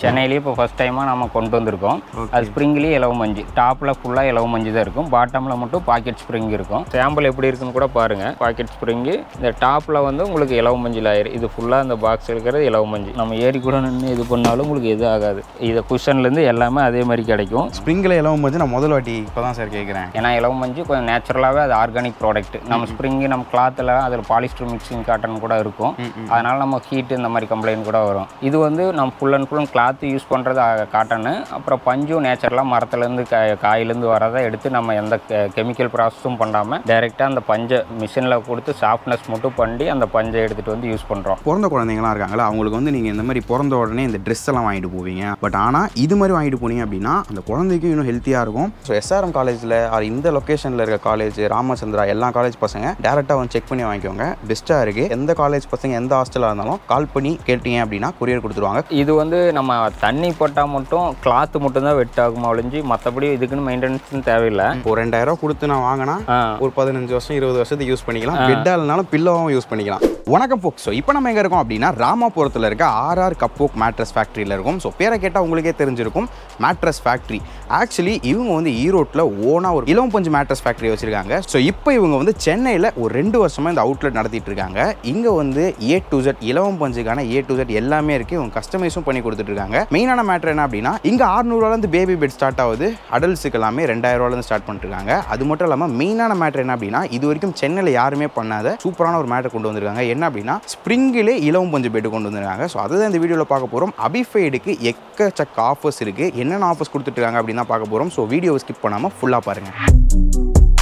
சென்னையிலேயே இப்போ ஃபஸ்ட் டைமாக நம்ம கொண்டு வந்திருக்கோம் அது ஸ்ப்ரிங்லேயே இலவ மஞ்சு டாப்பில் ஃபுல்லாக இலவ மஞ்சு தான் இருக்கும் பாட்டமில் மட்டும் பாக்கெட் ஸ்ப்ரிங் இருக்கும் சாம்பிள் எப்படி இருக்குன்னு கூட பாருங்கள் பாக்கெட் ஸ்ப்ரிங்கு இந்த டாப்பில் வந்து உங்களுக்கு இலவ மஞ்சள் ஆயிரும் இது ஃபுல்லாக இந்த பாக்ஸ் இருக்கிறது இலவ மஞ்சு நம்ம ஏறி கூட நின்று இது பண்ணாலும் உங்களுக்கு எதுவும் ஆகாது இது குஷன்லேருந்து எல்லாமே அதே மாதிரி கிடைக்கும் ஸ்ப்ரிங்கில் இலவம் வந்து நான் முதல் வாட்டி இப்போ தான் சார் கேட்குறேன் ஏன்னா இலவ மஞ்சு கொஞ்சம் நேச்சுரலாகவே அது ஆர்கானிக் ப்ராடக்ட் நம்ம ஸ்ப்ரிங்கு நம்ம கிளாத்தில் அதில் பாலிஸ்டர் மிக்சிங் காட்டன் கூட இருக்கும் அதனால நம்ம ஹீட் இந்த மாதிரி கம்ப்ளைண்ட் கூட வரும் இது வந்து நம்ம full and full cloth use பண்ணுறது காட்டனு அப்புறம் பஞ்சும் நேச்சுரலாக மரத்துலேருந்து கா காயிலேருந்து வரதை எடுத்து நம்ம எந்த கெமிக்கல் ப்ராசஸும் பண்ணாமல் டைரெக்டாக அந்த பஞ்சை மிஷினில் கொடுத்து சாஃப்ட்னஸ் மட்டும் பண்ணி அந்த பஞ்சை எடுத்துகிட்டு வந்து யூஸ் பண்ணுறோம் பிறந்த குழந்தைங்களாம் இருக்காங்களா அவங்களுக்கு வந்து நீங்கள் இந்த மாதிரி பிறந்த உடனே இந்த ட்ரெஸ் எல்லாம் வாங்கிட்டு போவீங்க பட் ஆனால் இது மாதிரி வாங்கிட்டு போனீங்க அப்படின்னா அந்த குழந்தைக்கும் இன்னும் ஹெல்த்தியாக இருக்கும் ஸோ எஸ்ஆர்எம் காலேஜில் ஆர் இந்த லொக்கேஷனில் இருக்க காலேஜ் ராமச்சந்திரா எல்லா காலேஜ் பசங்க டேரெக்டாக வந்து செக் பண்ணி வாங்கிக்கோங்க பெஸ்ட்டாக இருக்குது எந்த காலேஜ் பசங்க எந்த ஹாஸ்டலாக இருந்தாலும் கால் பண்ணி கேட்டீங்க அப்படின்னா கொரியர் கொடுத்துருவாங்க இது வந்து நம்ம தண்ணி போட்டால் மட்டும் கிளாத்து மட்டும்தான் வெட் ஆகுமா ஒழிஞ்சு மற்றபடி இதுக்குன்னு மெயின்டெனன்ஸ் தேவையில்லை ஒரு ரெண்டாயிரம் கொடுத்து நான் வாங்கினா ஆ ஒரு பதினஞ்சு வருஷம் இருபது வருஷத்துக்கு யூஸ் பண்ணிக்கலாம் பெட்டாக இல்லைனாலும் பில்லோவும் யூஸ் பண்ணிக்கலாம் வணக்கம் போக் ஸோ இப்போ நம்ம எங்கே இருக்கோம் அப்படின்னா ராமாபுரத்தில் இருக்க ஆர்ஆர் கப்போக் மேட்ரஸ் ஃபேக்ட்ரியில் இருக்கும் ஸோ பேரை கேட்டால் உங்களுக்கே தெரிஞ்சிருக்கும் மேட்ரஸ் ஃபேக்ட்ரி ஆக்சுவலி இவங்க வந்து ஈரோட்டில் ஓனாக ஒரு இளம் பஞ்சு மேட்ரஸ் ஃபேக்ட்ரி வச்சிருக்காங்க ஸோ இப்போ இவங்க வந்து சென்னையில் ஒரு ரெண்டு வருஷமாக இந்த அவுட்லெட் நடத்திட்டு இருக்காங்க இங்கே வந்து ஏ டு ஜெட் இலவம் பஞ்சுக்கான ஏ டு ஜெட் எல்லாமே இருக்குது இவங்க கஸ்டமைஸும் பண்ணி கொடுத்துட்டு இருக்காங்க மெயினான மேட்ரு என்ன அப்படின்னா இங்கே ஆறுநூறுவாலேருந்து பேபி பெட் ஸ்டார்ட் ஆகுது அடல்ட்ஸுக்கு எல்லாமே ரெண்டாயிரூவாலேருந்து ஸ்டார்ட் பண்ணிருக்காங்க அது மட்டும் இல்லாமல் மெயினான மேட்ரு என்ன அப்படின்னா இது வரைக்கும் சென்னையில் யாருமே பண்ணாத சூப்பரான ஒரு மேட்ரு கொண்டு வந்திருக்காங்க என்ன அப்படின்னா ஸ்ப்ரிங்கிலே இலவம் பஞ்சு பெட்டு கொண்டு வந்திருக்காங்க ஸோ அதை தான் இந்த வீடியோவில் பார்க்க போகிறோம் அபிஃபைடுக்கு எக்கச்சக்க ஆஃபர்ஸ் இருக்குது என்னென்ன ஆஃபர்ஸ் கொடுத்துட்ருக்காங்க அப்படின்னு தான் பார்க்க போகிறோம் ஸோ வீடியோவை ஸ்கிப் பண்ணாமல் ஃபுல்லாக பாருங்கள்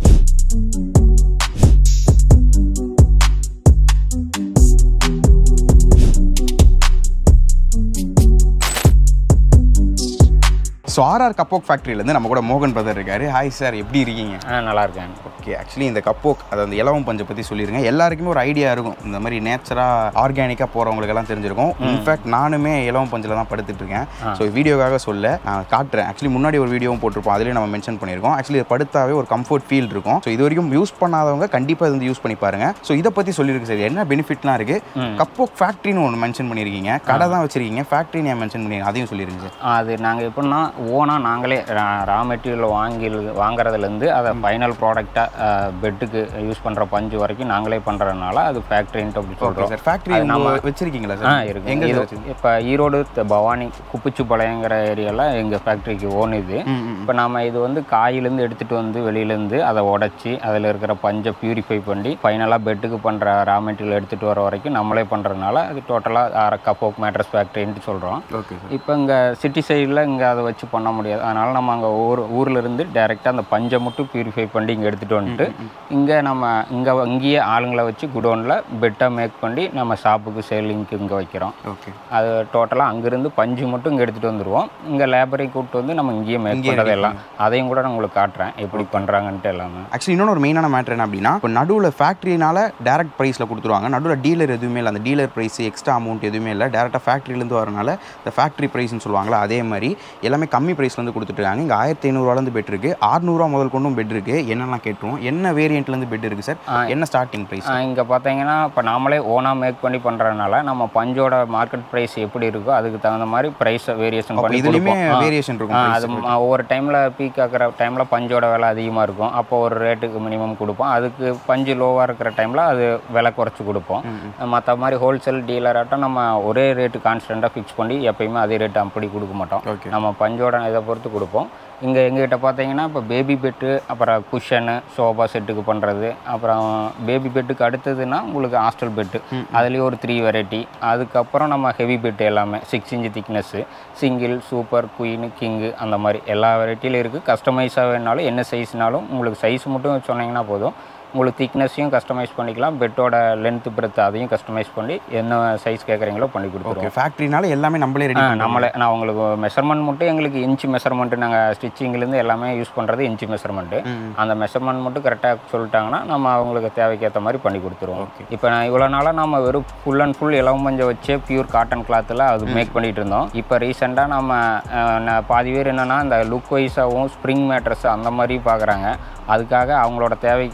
ஸோ ஆர்ஆர் கப்போக் ஃபேக்ட்ரியிலேருந்து நம்ம கூட மோகன் பிரதர் இருக்காரு ஹாய் சார் எப்படி இருக்கீங்க ஆ நல்லா இருக்கேன் ஓகே ஆக்சுவலி இந்த கப்போக் அது அந்த இலவம் பஞ்சை பற்றி சொல்லிருங்க எல்லாருக்குமே ஒரு ஐடியா இருக்கும் இந்த மாதிரி நேச்சராக ஆர்கானிக்காக போகிறவங்களுக்கெல்லாம் தெரிஞ்சிருக்கும் இன்ஃபேக்ட் நானுமே இலவம் பஞ்சில் தான் படுத்துட்டு இருக்கேன் ஸோ வீடியோக்காக சொல்ல நான் காட்டுறேன் ஆக்சுவலி முன்னாடி ஒரு வீடியோவும் போட்டிருப்போம் அதுலேயும் நம்ம மென்ஷன் பண்ணியிருக்கோம் ஆக்சுவலி இது படுத்தாவே ஒரு கம்ஃபர்ட் ஃபீல் இருக்கும் ஸோ இது வரைக்கும் யூஸ் பண்ணாதவங்க கண்டிப்பாக இது வந்து யூஸ் பண்ணி பாருங்க ஸோ இதை பற்றி சொல்லியிருக்கு சார் என்ன பெனிஃபிட்லாம் இருக்குது கப்போக் ஃபேக்ட்ரின்னு ஒன்று மென்ஷன் பண்ணியிருக்கீங்க கடை தான் வச்சிருக்கீங்க ஃபேக்ட்ரி நான் மென்ஷன் பண்ணிருக்கீங்க அதையும் சொல்லிருங்க சார் அது நாங்கள் எப்படின்னா ஓனாக நாங்களே ரா மெட்டீரியல் வாங்கி வாங்குறதுலேருந்து அதை ஃபைனல் ப்ராடக்டாக பெட்டுக்கு யூஸ் பண்ணுற பஞ்சு வரைக்கும் நாங்களே பண்ணுறதுனால அது ஃபேக்ட்ரின்ட்டு அப்படி ஓகே சொல்கிறோம் சார் ஃபேக்ட்ரி நம்ம வச்சிருக்கீங்களா ஆ சார் இருக்கு எங்க இது- சார் வச்சிருக்கீங்க? இப்போ ஈரோடு த- பவானி குப்பிச்சுப்பாளையங்கிற ஏரியாவில் எங்கள் ஃபேக்ட்ரிக்கு ஓன் இது ம், ம். இப்போ நம்ம இது வந்து காயிலேருந்து எடுத்துகிட்டு வந்து வெளியிலேருந்து அதை உடச்சி அதில் இருக்கிற பஞ்சை பியூரிஃபை பண்ணி ஃபைனலாக பெட்டுக்கு பண்ணுற ரா மெட்டீரியல் எடுத்துகிட்டு வர வரைக்கும் நம்மளே பண்ணுறதுனால அது டோட்டலாக அரை கப்போக் மேட்ரஸ் ஃபேக்ட்ரின்ட்டு சொல்கிறோம் ஓகே சார் இப்போ இங்கே சிட்டி சைடில் இங்கே அதை வச்சு பண்ண முடியாது அதனால் நம்ம அங்கே ஊர் ஊரில் இருந்து டேரெக்டாக அந்த பஞ்சை மட்டும் பியூரிஃபை பண்ணி இங்கே எடுத்துகிட்டு வந்துட்டு இங்கே நம்ம இங்கே இங்கேயே ஆளுங்களை வச்சு குடோனில் பெட்டை மேக் பண்ணி நம்ம ஷாப்புக்கு சேலிங்க்கு இங்கே வைக்கிறோம் ஓகே அது டோட்டலாக அங்கேருந்து பஞ்சு மட்டும் இங்கே எடுத்துகிட்டு வந்துடுவோம் இங்கே லேபரை கூப்பிட்டு வந்து நம்ம இங்கேயே மேக் இங்கேயே பண்ணுறது எல்லாம் அதையும் கூட நான் உங்களுக்கு காட்டுறேன் எப்படி பண்ணுறாங்கன்ட்டு எல்லாமே ஆக்சுவலி இன்னொரு ஒரு மெயினான மேட்ரு என்ன அப்படின்னா இப்போ நடுவில் ஃபேக்ட்ரினால டேரக்ட் ப்ரைஸில் கொடுத்துருவாங்க நடுவில் டீலர் எதுவுமே இல்லை அந்த டீலர் ப்ரைஸ் எக்ஸ்ட்ரா அமௌண்ட் எதுவுமே இல்லை டேரெக்டாக ஃபேக்ட்ரிலேருந்து வரனால இந்த ஃபேக்ட்ரி ப்ரைஸ்னு சொல்லுவாங்களா அதே மாதிரி எல்லாமே கம்மி ப்ரைஸ்லேருந்து கொடுத்துட்ருக்காங்க இங்கே ஆயிரத்தி ஐநூறுவாலேருந்து பெட் இருக்குது ஆறுநூறுவா முதல் கொண்டும் பெட் இருக்குது என்னெல்லாம் கேட்டுருவோம் என்ன வேரியண்ட்லேருந்து பெட் இருக்குது சார் என்ன ஸ்டார்டிங் ப்ரைஸ் இங்கே பார்த்தீங்கன்னா இப்போ நாமளே ஓனாக மேக் பண்ணி பண்ணுறதுனால நம்ம பஞ்சோட மார்க்கெட் ப்ரைஸ் எப்படி இருக்கோ அதுக்கு தகுந்த மாதிரி ப்ரைஸ் வேரியேஷன் அப்போ பண்ணி இதுலேயுமே கொடுப்போம். ஆ. வேரியேஷன் ஆ, இருக்கும் அது ம- ஒவ்வொரு டைமில் பீக் ஆகிற டைமில் பஞ்சோட விலை அதிகமாக இருக்கும் அப்போ ஒரு ரேட்டுக்கு மினிமம் கொடுப்போம் அதுக்கு பஞ்சு லோவாக இருக்கிற டைமில் அது விலை குறைச்சி கொடுப்போம் மற்ற மாதிரி ஹோல்சேல் டீலராட்டம் நம்ம ஒரே ரேட்டு கான்ஸ்டண்ட்டாக ஃபிக்ஸ் பண்ணி எப்பயுமே அதே ரேட் அப்படி கொடுக்க மாட்டோம் ஓகே நம்ம பஞ்சோட இதை பொறுத்து கொடுப்போம் இங்கே எங்ககிட்ட பார்த்தீங்கன்னா இப்போ பேபி பெட்டு அப்புறம் குஷனு சோஃபா செட்டுக்கு பண்ணுறது அப்புறம் பேபி பெட்டுக்கு அடுத்ததுன்னா உங்களுக்கு ஹாஸ்டல் பெட்டு அதுலேயும் ஒரு த்ரீ வெரைட்டி அதுக்கப்புறம் நம்ம ஹெவி பெட்டு எல்லாமே six inch thickness single super queen king அந்த மாதிரி எல்லா வெரைட்டியிலும் இருக்குது கஸ்டமைஸாக வேணாலும் என்ன சைஸ்னாலும் உங்களுக்கு சைஸ் மட்டும் சொன்னீங்கன்னா போதும் உங்களுக்கு திக்னஸையும் கஸ்டமைஸ் பண்ணிக்கலாம் பெட்டோட லென்த் பிரெத் அதையும் கஸ்டமைஸ் பண்ணி என்ன சைஸ் கேட்குறீங்களோ பண்ணி கொடுத்துருவோம் ஓகே ஃபேக்ட்ரினால எல்லாமே நம்மளே ரெடி ஆ, நம்மளே நான் உங்களுக்கு மெஷர்மெண்ட் மட்டும் எங்களுக்கு இன்ச்சு மெஷர்மெண்ட் நாங்கள் ஸ்டிச்சிங்லேருந்து எல்லாமே யூஸ் பண்ணுறது இன்ச்சு மெஷர்மெண்ட்டு அந்த மெஷர்மெண்ட் மட்டும் கரெக்டாக சொல்லிட்டாங்கன்னா நம்ம அவங்களுக்கு தேவைக்கேற்ற மாதிரி பண்ணி கொடுத்துருவோம் இப்போ நான் இவ்வளோ நாளாக நம்ம வெறும் ஃபுல் அண்ட் ஃபுல் இலவம் மஞ்சள் வச்சே பியூர் காட்டன் கிளாத்தில் அது மேக் பண்ணிட்டு இருந்தோம் இப்போ ரீசெண்டாக நம்ம அஹ், நான் பாதி பேர் என்னென்னா இந்த லுக் வைஸாகவும் ஸ்ப்ரிங் மேட்ரஸ் அந்த மாதிரி பார்க்குறாங்க அதுக்காக அவங்களோட தேவைக்காக நம்ம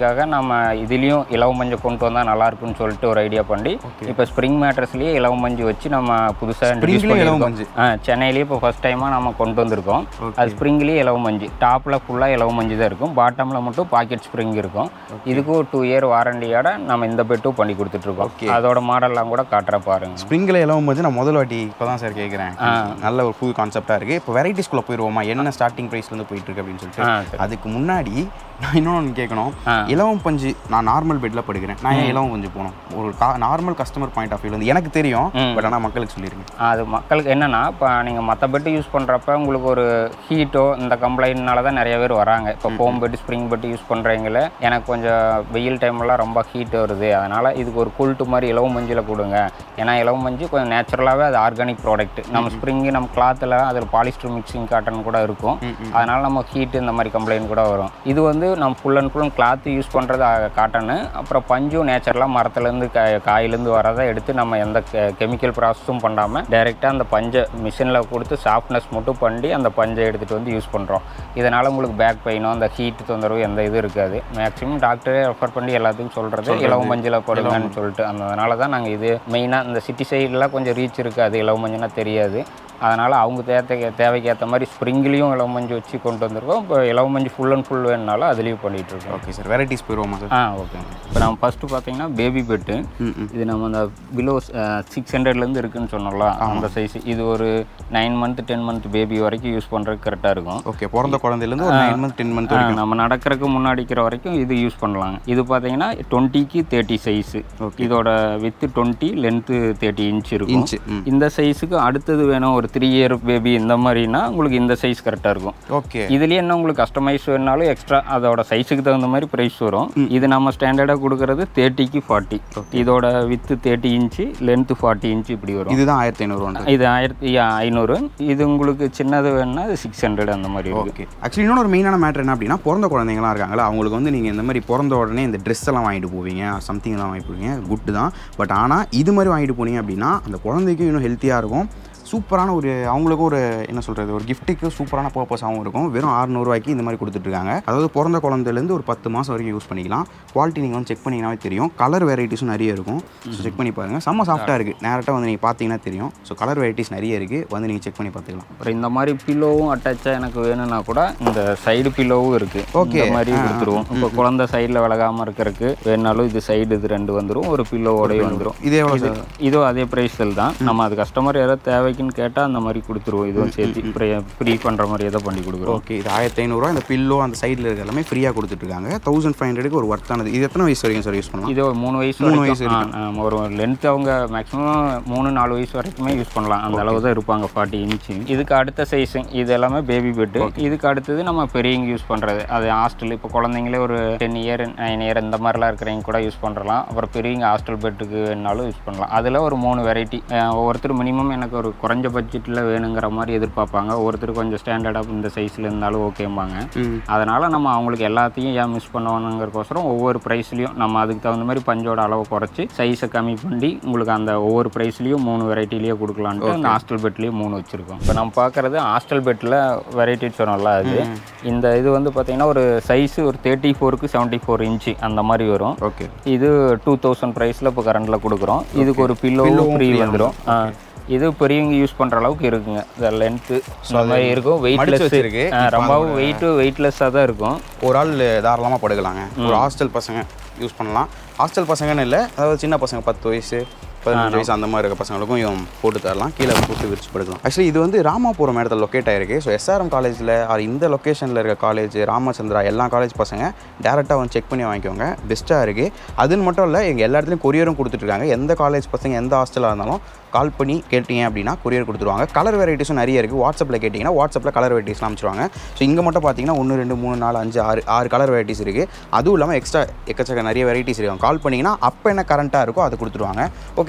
நம்ம இதுலேயும் இலவ மஞ்சு கொண்டு வந்தால் நல்லா இருக்கும்னு சொல்லிட்டு ஒரு ஐடியா பண்ணி இப்போ ஸ்ப்ரிங் மேட்ரஸ்லேயே இலவ மஞ்சு வச்சு நம்ம புதுசாக இன்ட்ரடியூஸ் ஸ்ப்ரிங்லேயே இலவ பண்ணியிருக்கோம் மஞ்சு ஆ சென்னையிலேயே இப்போ ஃபஸ்ட் டைமாக நம்ம கொண்டு வந்திருக்கோம் அது ஸ்ப்ரிங்லேயே இலவ மஞ்சு டாப்பில் ஃபுல்லாக இலவ மஞ்சு தான் இருக்கும் பாட்டமில் மட்டும் பாக்கெட் ஸ்ப்ரிங் இருக்கும் இதுக்கு ஒரு டூ இயர் வாரண்டியோட நம்ம இந்த பெட்டும் பண்ணி கொடுத்துட்ருக்கோம் அதோட மாடல்லாம் கூட காட்டுற பாருங்க ஸ்ப்ரிங்கில் இலவம் போது நான் முதல் வாட்டி இப்போ தான் சார் கேட்குறேன் நல்ல ஒரு புது கான்செப்டாக இருக்குது இப்போ வெரைட்டிஸ்குள்ளே போயிடுவோமா என்ன ஸ்டார்டிங் ப்ரைஸ்லேருந்து போயிட்டு இருக்கு அப்படின்னு சொல்லிட்டு ஆ சரி அதுக்கு முன்னாடி நான் இன்னொன்று கேட்கணும் ஆ. இலவம் பஞ்சு நான் நார்மல் பெட்டில் படுக்கிறேன் நான் ஏன் இலவம் பஞ்சு போகணும் ஒரு கா normal customer point of view எனக்கு தெரியும் ம். பட் ஆனால் மக்களுக்கு சொல்லியிருக்கேன் அது மக்களுக்கு என்னன்னா இப்போ நீங்கள் மற்ற பெட்டு யூஸ் பண்ணுறப்ப உங்களுக்கு ஒரு ஹீட்டோ இந்த கம்ப்ளைண்ட்னால தான் நிறைய பேர் வராங்க இப்போ foam bed spring bed use பண்ணுறவங்கள எனக்கு கொஞ்சம் வெயில் டைம்லாம் ரொம்ப ஹீட் வருது அதனால் இதுக்கு ஒரு குல்ட்டு மாதிரி இலவம் மஞ்சில் கொடுங்க ஏன்னா இலவம் மஞ்சு கொஞ்சம் நேச்சுரலாகவே அது ஆர்கானிக் ப்ராடக்ட் நம்ம ஸ்ப்ரிங்கு நம்ம கிளாத்தில் அதில் பாலிஸ்டர் மிக்சிங் காட்டன் கூட இருக்கும் அதனால் நம்ம ஹீட் இந்த மாதிரி கம்ப்ளைண்ட் கூட வரும் இது வந்து நம்ம full and full cloth use பண்ணுறது காட்டனு அப்புறம் பஞ்சும் நேச்சுரலாக மரத்துலேருந்து க காயிலேருந்து வரதை எடுத்து நம்ம எந்த கெமிக்கல் ப்ராசஸும் பண்ணாமல் டைரெக்டாக அந்த பஞ்சை மிஷினில் கொடுத்து சாஃப்ட்னஸ் மட்டும் பண்ணி அந்த பஞ்சை எடுத்துகிட்டு வந்து யூஸ் பண்ணுறோம் இதனால் உங்களுக்கு பேக் பெயினோ அந்த ஹீட் தொந்தரவு எந்த இதுவும் இருக்காது மேக்ஸிமம் டாக்டரே ரெஃபர் பண்ணி எல்லாத்துக்கும் சொல்கிறது இலவ மஞ்சள் போடுங்கன்னு சொல்லிட்டு அதனால தான் நாங்கள் இது மெயினாக இந்த சிட்டி சைட்லாம் கொஞ்சம் ரீச் இருக்காது இலவ மஞ்சள்னா தெரியாது அதனால் அவங்க தேவை தேவைக்கு ஏற்ற மாதிரி ஸ்ப்ரிங்லேயும் இலவ மஞ்சள் வச்சு கொண்டு வந்திருக்கோம் இப்போ இலவ மஞ்சள் ஃபுல் அண்ட் ஃபுல் வேணுனாலும் அதுலேயும் பண்ணிகிட்டு இருக்கோம் ஓகே சார் வெரைட்டிஸ் போயிடுவோமா சார் ஆ ஓகேங்க இப்போ நம்ம ஃபஸ்ட்டு பார்த்தீங்கன்னா பேபி பெட்டு ம் ம் இது நம்ம அந்த பிலோ சிக்ஸ் ஹண்ட்ரட்லேருந்து இருக்குன்னு சொன்னோம்ல அந்த சைஸ் இது ஒரு nine month ten month baby வரைக்கும் யூஸ் பண்ணுறதுக்கு கரெக்டாக இருக்கும் ஓகே பிறந்த குழந்தையிலேருந்து ஒரு நைன் மந்த் டென் மந்த் ஆ, நம்ம நடக்கிறதுக்கு முன்னாடிக்கிற வரைக்கும் இது யூஸ் பண்ணலாங்க இது பார்த்தீங்கன்னா டுவெண்ட்டிக்கு தேர்ட்டி சைஸு இதோட width twenty length thirty inch இருக்கும் இன்ச்சு ம் இந்த சைஸுக்கு அடுத்தது வேணும் ஒரு த்ரீ இயர் பேபி இந்த மாதிரினா உங்களுக்கு இந்த சைஸ் கரெக்டாக இருக்கும் ஓகே இதுலேயே என்ன உங்களுக்கு கஸ்டமைஸ் வேணாலும் எக்ஸ்ட்ரா அதோட சைஸுக்கு தகுந்த மாதிரி ப்ரைஸ் வரும் இது நம்ம ஸ்டாண்டர்டாக கொடுக்கறது தேர்ட்டிக்கு ஃபார்ட்டி இதோட width thirty inch length forty inch இப்படி வரும் இதுதான் ஆயிரத்தி ஐநூறுவா இது ஆயிரத்தி ஐநூறு இது உங்களுக்கு சின்னது வேணும்னா இது சிக்ஸ் ஹண்ட்ரட் அந்த மாதிரி இருக்கு ஓகே ஆக்சுவலி இன்னொரு ஒரு மெயினான மேட்ரு என்ன அப்படின்னா பிறந்த குழந்தைங்களாம் இருக்காங்களா அவங்களுக்கு வந்து நீங்கள் இந்த மாதிரி பிறந்த உடனே இந்த ட்ரெஸ் எல்லாம் வாங்கிட்டு போவீங்க சம்திங் எல்லாம் வாங்கிட்டு போவீங்க குட் தான் பட் ஆனால் இது மாதிரி வாங்கிட்டு போனீங்க அப்படின்னா அந்த குழந்தைக்கும் இன்னும் ஹெல்த்தியாக இருக்கும் சூப்பரான ஒரு அவங்களுக்கும் ஒரு என்ன சொல்கிறது ஒரு கிஃப்ட்டுக்கு சூப்பரான பர்பஸாகவும் இருக்கும் வெறும் அறுநூறுவாய்க்கு இந்த மாதிரி கொடுத்துட்ருக்காங்க அதாவது பிறந்த குழந்தைலேருந்து ஒரு பத்து மாதம் வரைக்கும் யூஸ் பண்ணிக்கலாம் குவாலிட்டி நீங்கள் வந்து செக் பண்ணிங்கனாவே தெரியும் கலர் வெரைட்டிஸும் நிறைய இருக்கும் ஸோ செக் பண்ணி பாருங்கள் செம்ம சாஃப்ட்டாக இருக்குது நேரட்டாக வந்து நீங்கள் பார்த்தீங்கன்னா தெரியும் ஸோ கலர் வெரைட்டிஸ் நிறைய இருக்குது வந்து நீங்கள் செக் பண்ணி பார்த்துக்கலாம் அப்புறம் இந்த மாதிரி பில்லோவும் அட்டாச்சாக எனக்கு வேணும்னா கூட இந்த சைடு பில்லோவும் இருக்கு Okay. இந்த மாதிரி கொடுத்துருவோம் இப்போ குழந்தை சைடில் விலகாம இருக்கிறதுக்கு வேணுனாலும் இது சைடு இது ரெண்டு வந்துடும் ஒரு பில்லோவோடய வந்துடும் இது எவ்வளோ இது இதோ அதே ப்ரைஸில் தான் நம்ம அது கஸ்டமர் யாராவது தேவைக்குன்னு கேட்டால் அந்த மாதிரி கொடுத்துருவோம் இதுவும் சேர்த்து ஃப்ரீ பண்ணுற மாதிரி எதை பண்ணி கொடுக்குறோம் ஓகே இது ஆயிரத்தி ஐநூறுரூவா இந்த பில்லோ அந்த சைடில் இருக்க எல்லாமே ஃப்ரீயாக கொடுத்துட்ருக்காங்க தௌசண்ட் ஃபைவ் ஹண்ட்ரடுக்கு ஒரு ஒர்த்தானது இது எத்தனை வயசு வரைக்கும் சார் யூஸ் பண்ணலாம் இது ஒரு மூணு வயசு மூணு வரைக்கும் வயசு ஆ, ஆ, ஒரு லென்த் அவங்க மேக்ஸிமம் மூணு நாலு வயசு வரைக்குமே யூஸ் பண்ணலாம் அந்த அளவு தான் இருப்பாங்க ஃபார்ட்டி இன்ச்சு இதுக்கு அடுத்த சைஸு இது எல்லாமே பேபி பெட்டு இதுக்கு அடுத்தது நம்ம பெரியவங்க யூஸ் பண்ணுறது அது ஹாஸ்டல் இப்போ குழந்தைங்களே ஒரு டென் இயர் நைன் இயர் இந்த மாதிரிலாம் இருக்கிறவங்க கூட யூஸ் பண்ணுறலாம் அப்புறம் பெரியவங்க ஹாஸ்டல் பெட்டுக்கு வேணாலும் யூஸ் பண்ணலாம் அதில் ஒரு மூணு வெரைட்டி ஒவ்வொருத்தர் மினிமம் எனக்கு ஒரு குறைஞ்ச பட்ஜெட்டில் வேணுங்கிற மாதிரி எதிர்பார்ப்பாங்க ஒவ்வொருத்தர் கொஞ்சம் ஸ்டாண்டர்டாக இந்த சைஸில் இருந்தாலும் ஓகேம்பாங்க அதனால் நம்ம அவங்களுக்கு எல்லாத்தையும் ஏன் மிஸ் பண்ணுவானுங்கிறக்கோசரம் ஒவ்வொரு ப்ரைஸ்லையும் நம்ம அதுக்கு தகுந்த மாதிரி பஞ்சோட அளவை குறைச்சி சைஸை கம்மி பண்ணி உங்களுக்கு அந்த ஒவ்வொரு ப்ரைஸ்லையும் மூணு வெரைட்டிலேயே கொடுக்கலான்ட்டு அந்த ஹாஸ்டல் பெட்லேயும் மூணு வச்சுருக்கோம் இப்போ நம்ம பார்க்குறது ஹாஸ்டல் பெட்டில் வெரைட்டி சொன்னோம்ல அது இந்த இது வந்து பார்த்திங்கன்னா ஒரு சைஸு ஒரு தேர்ட்டி ஃபோருக்கு செவன்ட்டி ஃபோர் இன்ச்சு அந்த மாதிரி வரும் ஓகே இது டூ தௌசண்ட் ப்ரைஸில் இப்போ கரண்டில் கொடுக்குறோம் இதுக்கு ஒரு பில்லோ ஃப்ரீ வந்துடும் இது பெரியவங்க யூஸ் பண்ணுற அளவுக்கு இருக்குங்க இந்த லென்த்து இந்த மாதிரி இருக்கும் மடிச்சு வெயிட்லெஸ் வச்சிருக்கு. ரொம்பவும் வெயிட்டு வெயிட்லெஸ்ஸாக தான் இருக்கும் ஒரு ஆள் தாராளமாக படுக்கலாங்க ஒரு ஹாஸ்டல் பசங்க யூஸ் பண்ணலாம் ஹாஸ்டல் பசங்கன்னு இல்லை அதாவது சின்ன பசங்க பத்து வயசு பதினஞ்சு வயசு அந்த மாதிரி இருக்க பசங்களுக்கும் இவன் போட்டு தரலாம் கீழே போட்டு விரிச்சு படுக்கலாம் ஆக்சுவலி இது வந்து ராமாபுரம் இடத்துல லொக்கேட் ஆயிருக்கு ஸோ எஸ்ஆர்எம் காலேஜில் ஆர் இந்த லொக்கேஷனில் இருக்க காலேஜ் ராமச்சந்திரா எல்லா காலேஜ் பசங்க டேரெக்டாக வந்து செக் பண்ணி வாங்கிக்கோங்க பெஸ்ட்டாக இருக்குது அதுன்னு மட்டும் இல்லை எங்கள் எல்லா இடத்துலையும் கொரியரும் கொடுத்துட்ருக்காங்க எந்த காலேஜ் பசங்க எந்த ஹாஸ்டலாக இருந்தாலும் கால் பண்ணி கேட்டீங்க அப்படின்னா கொரியர் கொடுத்துருவாங்க கலர் வெரைட்டிஸும் நிறைய இருக்குது வாட்ஸ்அப்பில் கேட்டிங்கன்னா வாட்ஸ்அப்பில் கலர் வெரைட்டிஸ்லாம் அனுப்பிச்சிருவாங்க ஸோ இங்கே மட்டும் பார்த்தீங்கன்னா ஒன்று ரெண்டு மூணு நாலு அஞ்சு ஆறு ஆறு கலர் வெரைட்டிஸ் இருக்குது அதுவும் இல்லாமல் எக்ஸ்ட்ரா எக்கச்சக்க நிறைய வெரைட்டிஸ் இருக்கும் கால் பண்ணிங்கன்னா அப்போ என்ன கரண்ட்டாக இருக்கோ அதை கொடுத்துருவாங்க ஓகே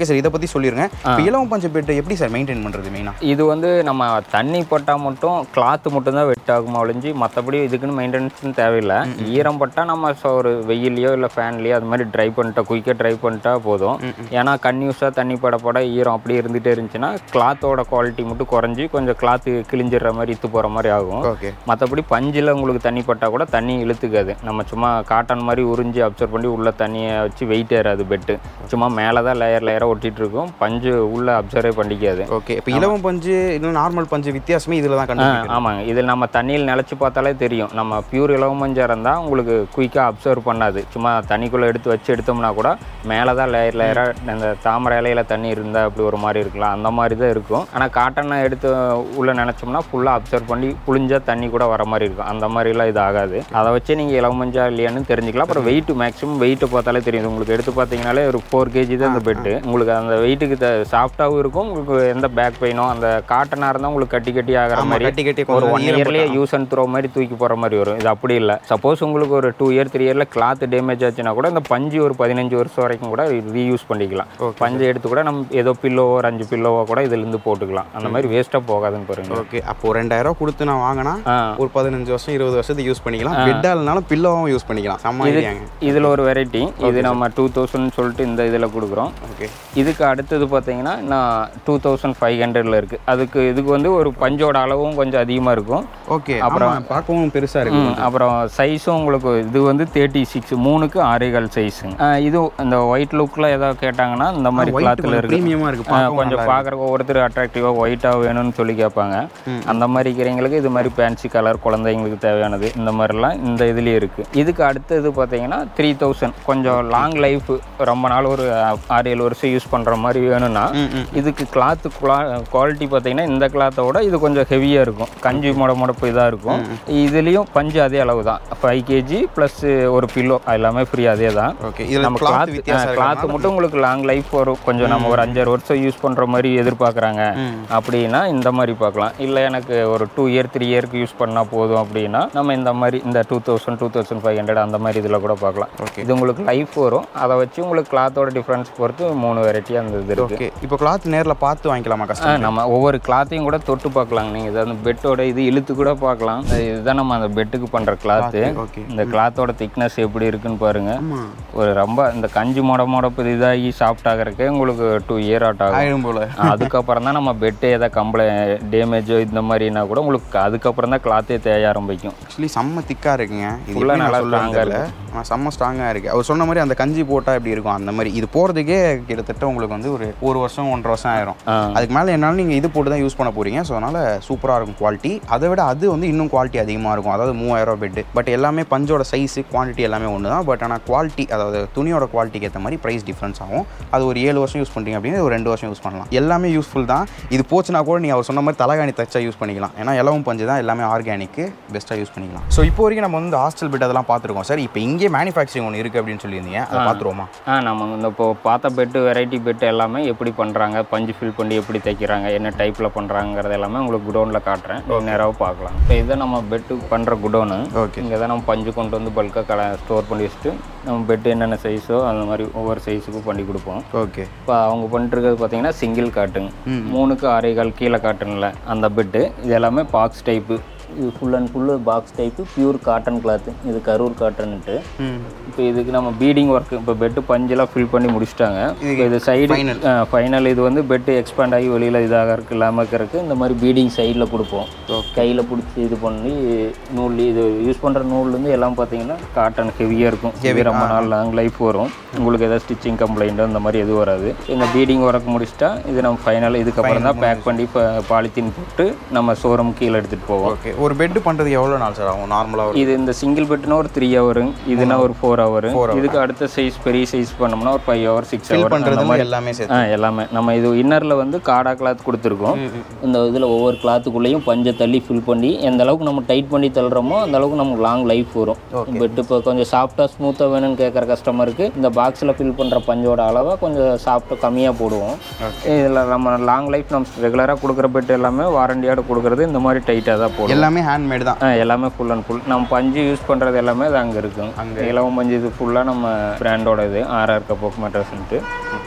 ஓகே சார் இதை பற்றி சொல்லிருங்க இப்போ இலவம் பஞ்சு பெட் எப்படி சார் மெயின்டைன் பண்ணுறது மெயினாக இது வந்து நம்ம தண்ணி பட்டால் மட்டும் கிளாத்து மட்டும்தான் வெட் ஆகுமா ஒழிஞ்சு மற்றபடி இதுக்குன்னு மெயின்டெனன்ஸ் தேவையில்லை ஈரம் பட்டால் நம்ம so ஒரு வெயிலையோ இல்லை ஃபேன்லேயோ அது மாதிரி ட்ரை பண்ணிட்டா குயிக்காக ட்ரை பண்ணிட்டா போதும் ஏன்னா கன்யூஸாக தண்ணி பட பட ஈரம் அப்படியே இருந்துகிட்டே இருந்துச்சுன்னா கிளாத்தோட குவாலிட்டி மட்டும் குறைஞ்சி கொஞ்சம் கிளாத்து கிழிஞ்சிடுற மாதிரி இத்து போகிற மாதிரி ஆகும் ஓகே மற்றபடி பஞ்சில் உங்களுக்கு தண்ணி பட்டால் கூட தண்ணி இழுத்துக்காது நம்ம சும்மா காட்டன் மாதிரி உறிஞ்சி அப்சர்வ் பண்ணி உள்ள தண்ணியை வச்சு வெயிட் ஏறாது பெட்டு சும்மா மேலே தான் லேயர் லேயராக ஒட்டிட்டு இருக்கும் பஞ்சு உள்ள அப்சர்வே பண்ணிக்காது ஓகே இப்போ இலவம் பஞ்சு இல்லை நார்மல் பஞ்சு வித்தியாசமே இதில் தான் ஆ, கண்டு ஆமாங்க இதில் நம்ம தண்ணியில் நிலச்சி பார்த்தாலே தெரியும் நம்ம பியூர் இலவமஞ்சா இருந்தால் உங்களுக்கு குயிக்காக அப்சர்வ் பண்ணாது சும்மா தண்ணிக்குள்ளே எடுத்து வச்சு எடுத்தோம்னா கூட மேலே தான் லேயர் லேயராக இந்த தாமரை இலையில தண்ணி இருந்தால் அப்படி ஒரு மாதிரி இருக்கலாம் அந்த மாதிரி தான் இருக்கும் ஆனால் காட்டனை எடுத்து உள்ளே நினச்சோம்னா ஃபுல்லாக அப்சர்வ் பண்ணி புளிஞ்சா தண்ணி கூட வர மாதிரி இருக்கும் அந்த மாதிரிலாம் இது ஆகாது அதை வச்சு நீங்கள் இலவமஞ்சா இல்லையான்னு தெரிஞ்சுக்கலாம் அப்புறம் வெயிட் மேக்ஸிமம் வெயிட்டை பார்த்தாலே தெரியும் உங்களுக்கு எடுத்து பார்த்தீங்கனாலே ஒரு ஃபோர் கேஜி தான் இந்த பெட்டு உங்களுக்கு அந்த வெயிட்டுக்கு சாஃப்டாகவும் இருக்கும் உங்களுக்கு எந்த பேக் பெயினோ அந்த காட்டனாக இருந்தால் உங்களுக்கு கட்டி கட்டி ஆகிற ஆமா, மாதிரி கட்டி கட்டி ஒரு கொஞ்சம் ஒன் ஈரம் இயர்லேயே யூஸ் அண்ட் த்ரோ மாதிரி தூக்கி போகிற மாதிரி வரும் இது அப்படி இல்லை சப்போஸ் உங்களுக்கு ஒரு டூ இயர் த்ரீ இயரில் கிளாத் டேமேஜ் ஆச்சுன்னா கூட இந்த பஞ்சு ஒரு பதினஞ்சு வருஷம் வரைக்கும் கூட ரீயூஸ் பண்ணிக்கலாம் பஞ்சு எடுத்து கூட நம்ம ஏதோ பில்லோவோ ஒரு அஞ்சு பில்லோவோ கூட இதுலேருந்து போட்டுக்கலாம் அந்த மாதிரி வேஸ்ட்டாக போகாதுன்னு பாருங்க ஓகே அப்போ ரெண்டாயிரம் கொடுத்து நான் வாங்கினா ஆ ஒரு பதினஞ்சு வருஷம் இருபது வருஷத்துக்கு யூஸ் பண்ணிக்கலாம் பெட்டாலனாலும் பில்லோவும் யூஸ் பண்ணிக்கலாம் செம்ம ஐடியாங்க இதில் ஒரு வெரைட்டி இது நம்ம டூ தௌசண்ட் சொல்லிட்டு இந்த இதில் கொடுக்குறோம் ஓகே இதுக்கு அடுத்தது பார்த்தீங்கன்னா நான் டூ தௌசண்ட் ஃபைவ் ஹண்ட்ரடில் இருக்குது அதுக்கு இதுக்கு வந்து ஒரு பஞ்சோட அளவும் கொஞ்சம் அதிகமாக இருக்கும் ஓகே அப்புறம் பார்க்கவும் பெருசாக இருக்கு ம், அப்புறம் சைஸும் உங்களுக்கு இது வந்து தேர்ட்டி சிக்ஸ் மூணுக்கு ஆறேகால் சைஸுங்க இது இந்த ஒயிட் லுக்கில் ஏதாவது கேட்டாங்கன்னா இந்த மாதிரி கிளாத்தில் இருக்கு ப்ரீமியமாக இருக்கு ஆ, பார்க்கவும் கொஞ்சம் பார்க்குறக்கு ஒவ்வொருத்தர் அட்ராக்டிவாக ஒயிட்டாக வேணும்னு சொல்லி கேட்பாங்க அந்த மாதிரி இருக்கிறவங்களுக்கு இது மாதிரி ஃபேன்சி கலர் குழந்தைங்களுக்கு தேவையானது இந்த மாதிரிலாம் இந்த இதுலேயே இருக்குது இதுக்கு அடுத்தது பார்த்தீங்கன்னா த்ரீ தௌசண்ட் கொஞ்சம் லாங் லைஃப் ரொம்ப நாள் ஒரு ஆறு ஏழு வருஷம் யூஸ் பண்ணுற மாதிரி வேணும்னா இதுக்கு கிளாத்து குவாலிட்டி பார்த்தீங்கன்னா இந்த கிளாத்தோட இது கொஞ்சம் ஹெவியாக இருக்கும் கஞ்சி முட முடப்பு இதாக இருக்கும் இதுலேயும் பஞ்சு அதே அளவு தான் ஃபைவ் கேஜி ப்ளஸ் ஒரு பில்லோ எல்லாமே ஃப்ரீ அதே தான் ஓகே இதில் நம்ம கிளாத் கிளாத் வித்தியாசம் கிளாத் மட்டும் உங்களுக்கு லாங் லைஃப் வரும் கொஞ்சம் நம்ம ஒரு அஞ்சாறு வருஷம் யூஸ் பண்ணுற மாதிரி எதிர்பார்க்குறாங்க அப்படின்னா இந்த மாதிரி பார்க்கலாம் இல்லை எனக்கு ஒரு டூ இயர் த்ரீ இயர்க்கு யூஸ் பண்ணால் போதும் அப்படின்னா நம்ம இந்த மாதிரி இந்த two thousand two thousand five hundred அந்த மாதிரி இதில் கூட பார்க்கலாம் Okay. இது உங்களுக்கு லைஃப் வரும் அதை வச்சு உங்களுக்கு கிளாத்தோட டிஃப்ரென்ஸ் பொறுத்து மூணு வெரைட்டி அந்த இது இருக்கு ஓகே இப்போ கிளாத் நேரில் பார்த்து வாங்கிக்கலாமா ஆ, கஷ்டம் நம்ம ஒவ்வொரு கிளாத்தையும் கூட தொட்டு பார்க்கலாங்க நீங்கள் இது அந்த பெட்டோட இது இழுத்து கூட பார்க்கலாம் இது- இதுதான் நம்ம அந்த பெட்டுக்கு பண்ணுற கிளாத்து ஓகே இந்த கிளாத்தோட திக்னஸ் எப்படி இருக்குன்னு பாருங்க ஆமாம் ஒரு ரொம்ப இந்த கஞ்சி மொட மொடப்பு இதாகி சாஃப்ட் ஆகிறதுக்கே உங்களுக்கு டூ இயர் ஆட் ஆகும் ஆயிடும் போல அதுக்கப்புறம் தான் நம்ம பெட்டு எதாவது கம்ப்ளை டேமேஜோ இந்த மாதிரினா கூட உங்களுக்கு அதுக்கப்புறம் தான் கிளாத்தே தேய ஆரம்பிக்கும் ஆக்சுவலி செம்ம திக்காக இருக்குங்க இது Full-ஆ எப்படி நான் நல்லா சொல்லுவேன்னு strong-ஆ தெரியல ஆனால் செம்ம ஸ்ட்ராங்காக இருக்குது அவர் சொன்ன மாதிரி அந்த கஞ்சி போட்டால் எப்படி இருக்கும் அந்த மாதிரி இது போகிறதுக்கே கிட்டத்தட்ட உங்களுக்கு வந்து ஒரு ஒரு வருஷம் ஒன்றரை வருஷம் ஆயிரும் ஆ. அதுக்கு மேலே என்னாலும் நீங்கள் இது போட்டு தான் யூஸ் பண்ண போகிறீங்க ஸோ அதனால் சூப்பராக இருக்கும் குவாலிட்டி அதை விட அது வந்து இன்னும் குவாலிட்டி அதிகமாக இருக்கும் அதாவது மூவாயிரம் பெட்டு பட் எல்லாமே பஞ்சோட சைஸு குவான்டிட்டி எல்லாமே ஒன்று தான் பட் ஆனால் குவாலிட்டி அதாவது துணியோட குவாலிட்டிக்கு ஏற்ற மாதிரி ப்ரைஸ் டிஃப்ரென்ஸ் ஆகும் அது ஒரு ஏழு வருஷம் யூஸ் பண்ணுறீங்க அப்படின்னு ஒரு ரெண்டு வருஷம் யூஸ் பண்ணலாம் எல்லாமே யூஸ்ஃபுல் தான் இது போச்சுன்னா கூட நீங்கள் அவர் சொன்ன மாதிரி தலகாணி தச்சா யூஸ் பண்ணிக்கலாம் ஏன்னா இலவம் பஞ்சு தான் எல்லாமே ஆர்கானிக்கு பெஸ்ட்டாக யூஸ் பண்ணிக்கலாம் ஸோ இப்போ வரைக்கும் நம்ம வந்து ஹாஸ்டல் பெட் அதெல்லாம் பார்த்துருக்கோம் சார் இப்போ இங்கே மேனுஃபேக்சரிங் ஒன்று இருக்குது அப்படின்னு சொல்லியிருந்தீங்க அதை பார்த்துருவோமா ஆ நம்ம இந்த இப்போ பார்த்த பெட்டு வெரைட்டி பெட்டு எல்லாமே எப்படி பண்ணுறாங்க பஞ்சு ஃபில் பண்ணி எப்படி தைக்கிறாங்க என்ன டைப்பில் பண்ணுறாங்கிறது எல்லாமே உங்களுக்கு குடோனில் காட்டுறேன் நீங்கள் நேராக பார்க்கலாம் இப்போ இதை நம்ம பெட்டு பண்ணுற குடோனு ஓகே இங்கே தான் நம்ம பஞ்சு கொண்டு வந்து பல்காக கடை ஸ்டோர் பண்ணி வச்சுட்டு நம்ம பெட்டு என்னென்ன சைஸோ அந்த மாதிரி ஒவ்வொரு சைஸுக்கும் பண்ணி கொடுப்போம் ஓகே இப்போ அவங்க பண்ணிருக்கிறது பார்த்தீங்கன்னா சிங்கிள் காட்டுங்க மூணுக்கு ஆறே கால் கீழே காட்டனில் அந்த பெட்டு இது எல்லாமே பாக்ஸ் டைப்பு இது full and full box type pure cotton cloth இது கரூர் காட்டன்ட்டு இப்போ இதுக்கு நம்ம பீடிங் ஒர்க் இப்போ பெட்டு பஞ்செல்லாம் ஃபில் பண்ணி முடிச்சிட்டாங்க இப்போ இது சைடு ஃபைனல் இது வந்து பெட்டு எக்ஸ்பேண்ட் ஆகி வெளியில் இதாக இருக்கு இல்லாமல் இருக்கிறதுக்கு இந்த மாதிரி பீடிங் சைடில் கொடுப்போம் கையில் பிடிச்சி இது பண்ணி நூல் இது யூஸ் பண்ணுற நூல்லேருந்து எல்லாம் பார்த்தீங்கன்னா காட்டன் ஹெவியாக இருக்கும் ஹெவி ரொம்ப நாள் லாங் லைஃப் வரும் உங்களுக்கு ஏதாவது ஸ்டிச்சிங் கம்ப்ளைண்ட் அந்த மாதிரி எதுவும் வராது இந்த பீடிங் ஒர்க் முடிச்சிட்டா இது நம்ம ஃபைனல் இதுக்கப்புறம் தான் பேக் பண்ணி பாலித்தீன் போட்டு நம்ம ஷோரூம் கீழே எடுத்துகிட்டு போவோம் ஓகே ஒரு பெட்டு பண்ணுறதுக்கு எவ்வளோ நாள் சார் ஆகும் நார்மலாக இது இந்த சிங்கிள் பெட்னா ஒரு த்ரீ ஹவர் இதுனா ஒரு ஃபோர் ஹவர் இதுக்கு அடுத்த சைஸ் பெரிய சைஸ் பண்ணோம்னா ஒரு ஃபைவ் ஹவர் சிக்ஸ் ஹவர் பண்ணுறது எல்லாமே சேர்த்து ஆ எல்லாமே நம்ம இது இன்னரில் வந்து காடா கிளாத் கொடுத்துருக்கோம் இந்த இதில் ஒவ்வொரு கிளாத்துக்குள்ளேயும் பஞ்சை தள்ளி ஃபில் பண்ணி எந்த அளவுக்கு நம்ம டைட் பண்ணி தள்ளுறோமோ அந்த அளவுக்கு நமக்கு லாங் லைஃப் வரும் பெட் இப்போ கொஞ்சம் சாஃப்டாக ஸ்மூத்தாக வேணும்னு கேட்குற கஸ்டமருக்கு இந்த பாக்ஸில் ஃபில் பண்ணுற பஞ்சோட அளவை கொஞ்சம் சாஃப்டாக கம்மியாக போடுவோம் இதில் நம்ம லாங் லைஃப் நம்ம ரெகுலராக கொடுக்குற பெட் எல்லாமே வாரண்டியோட கொடுக்குறது இந்த மாதிரி டைட்டாக தான் போடும் எல்லாமே ஹேண்ட்மேடு தான் ஆ எல்லாமே ஃபுல் அண்ட் ஃபுல் நம்ம பஞ்சு யூஸ் பண்ணுறது எல்லாமே அது அங்கே இருக்கும் இலவம் பஞ்சு இது ஃபுல்லாக நம்ம பிராண்டோட இது ஆர்ஆர் கப்போக் மெட்ரஸ்ன்ட்டு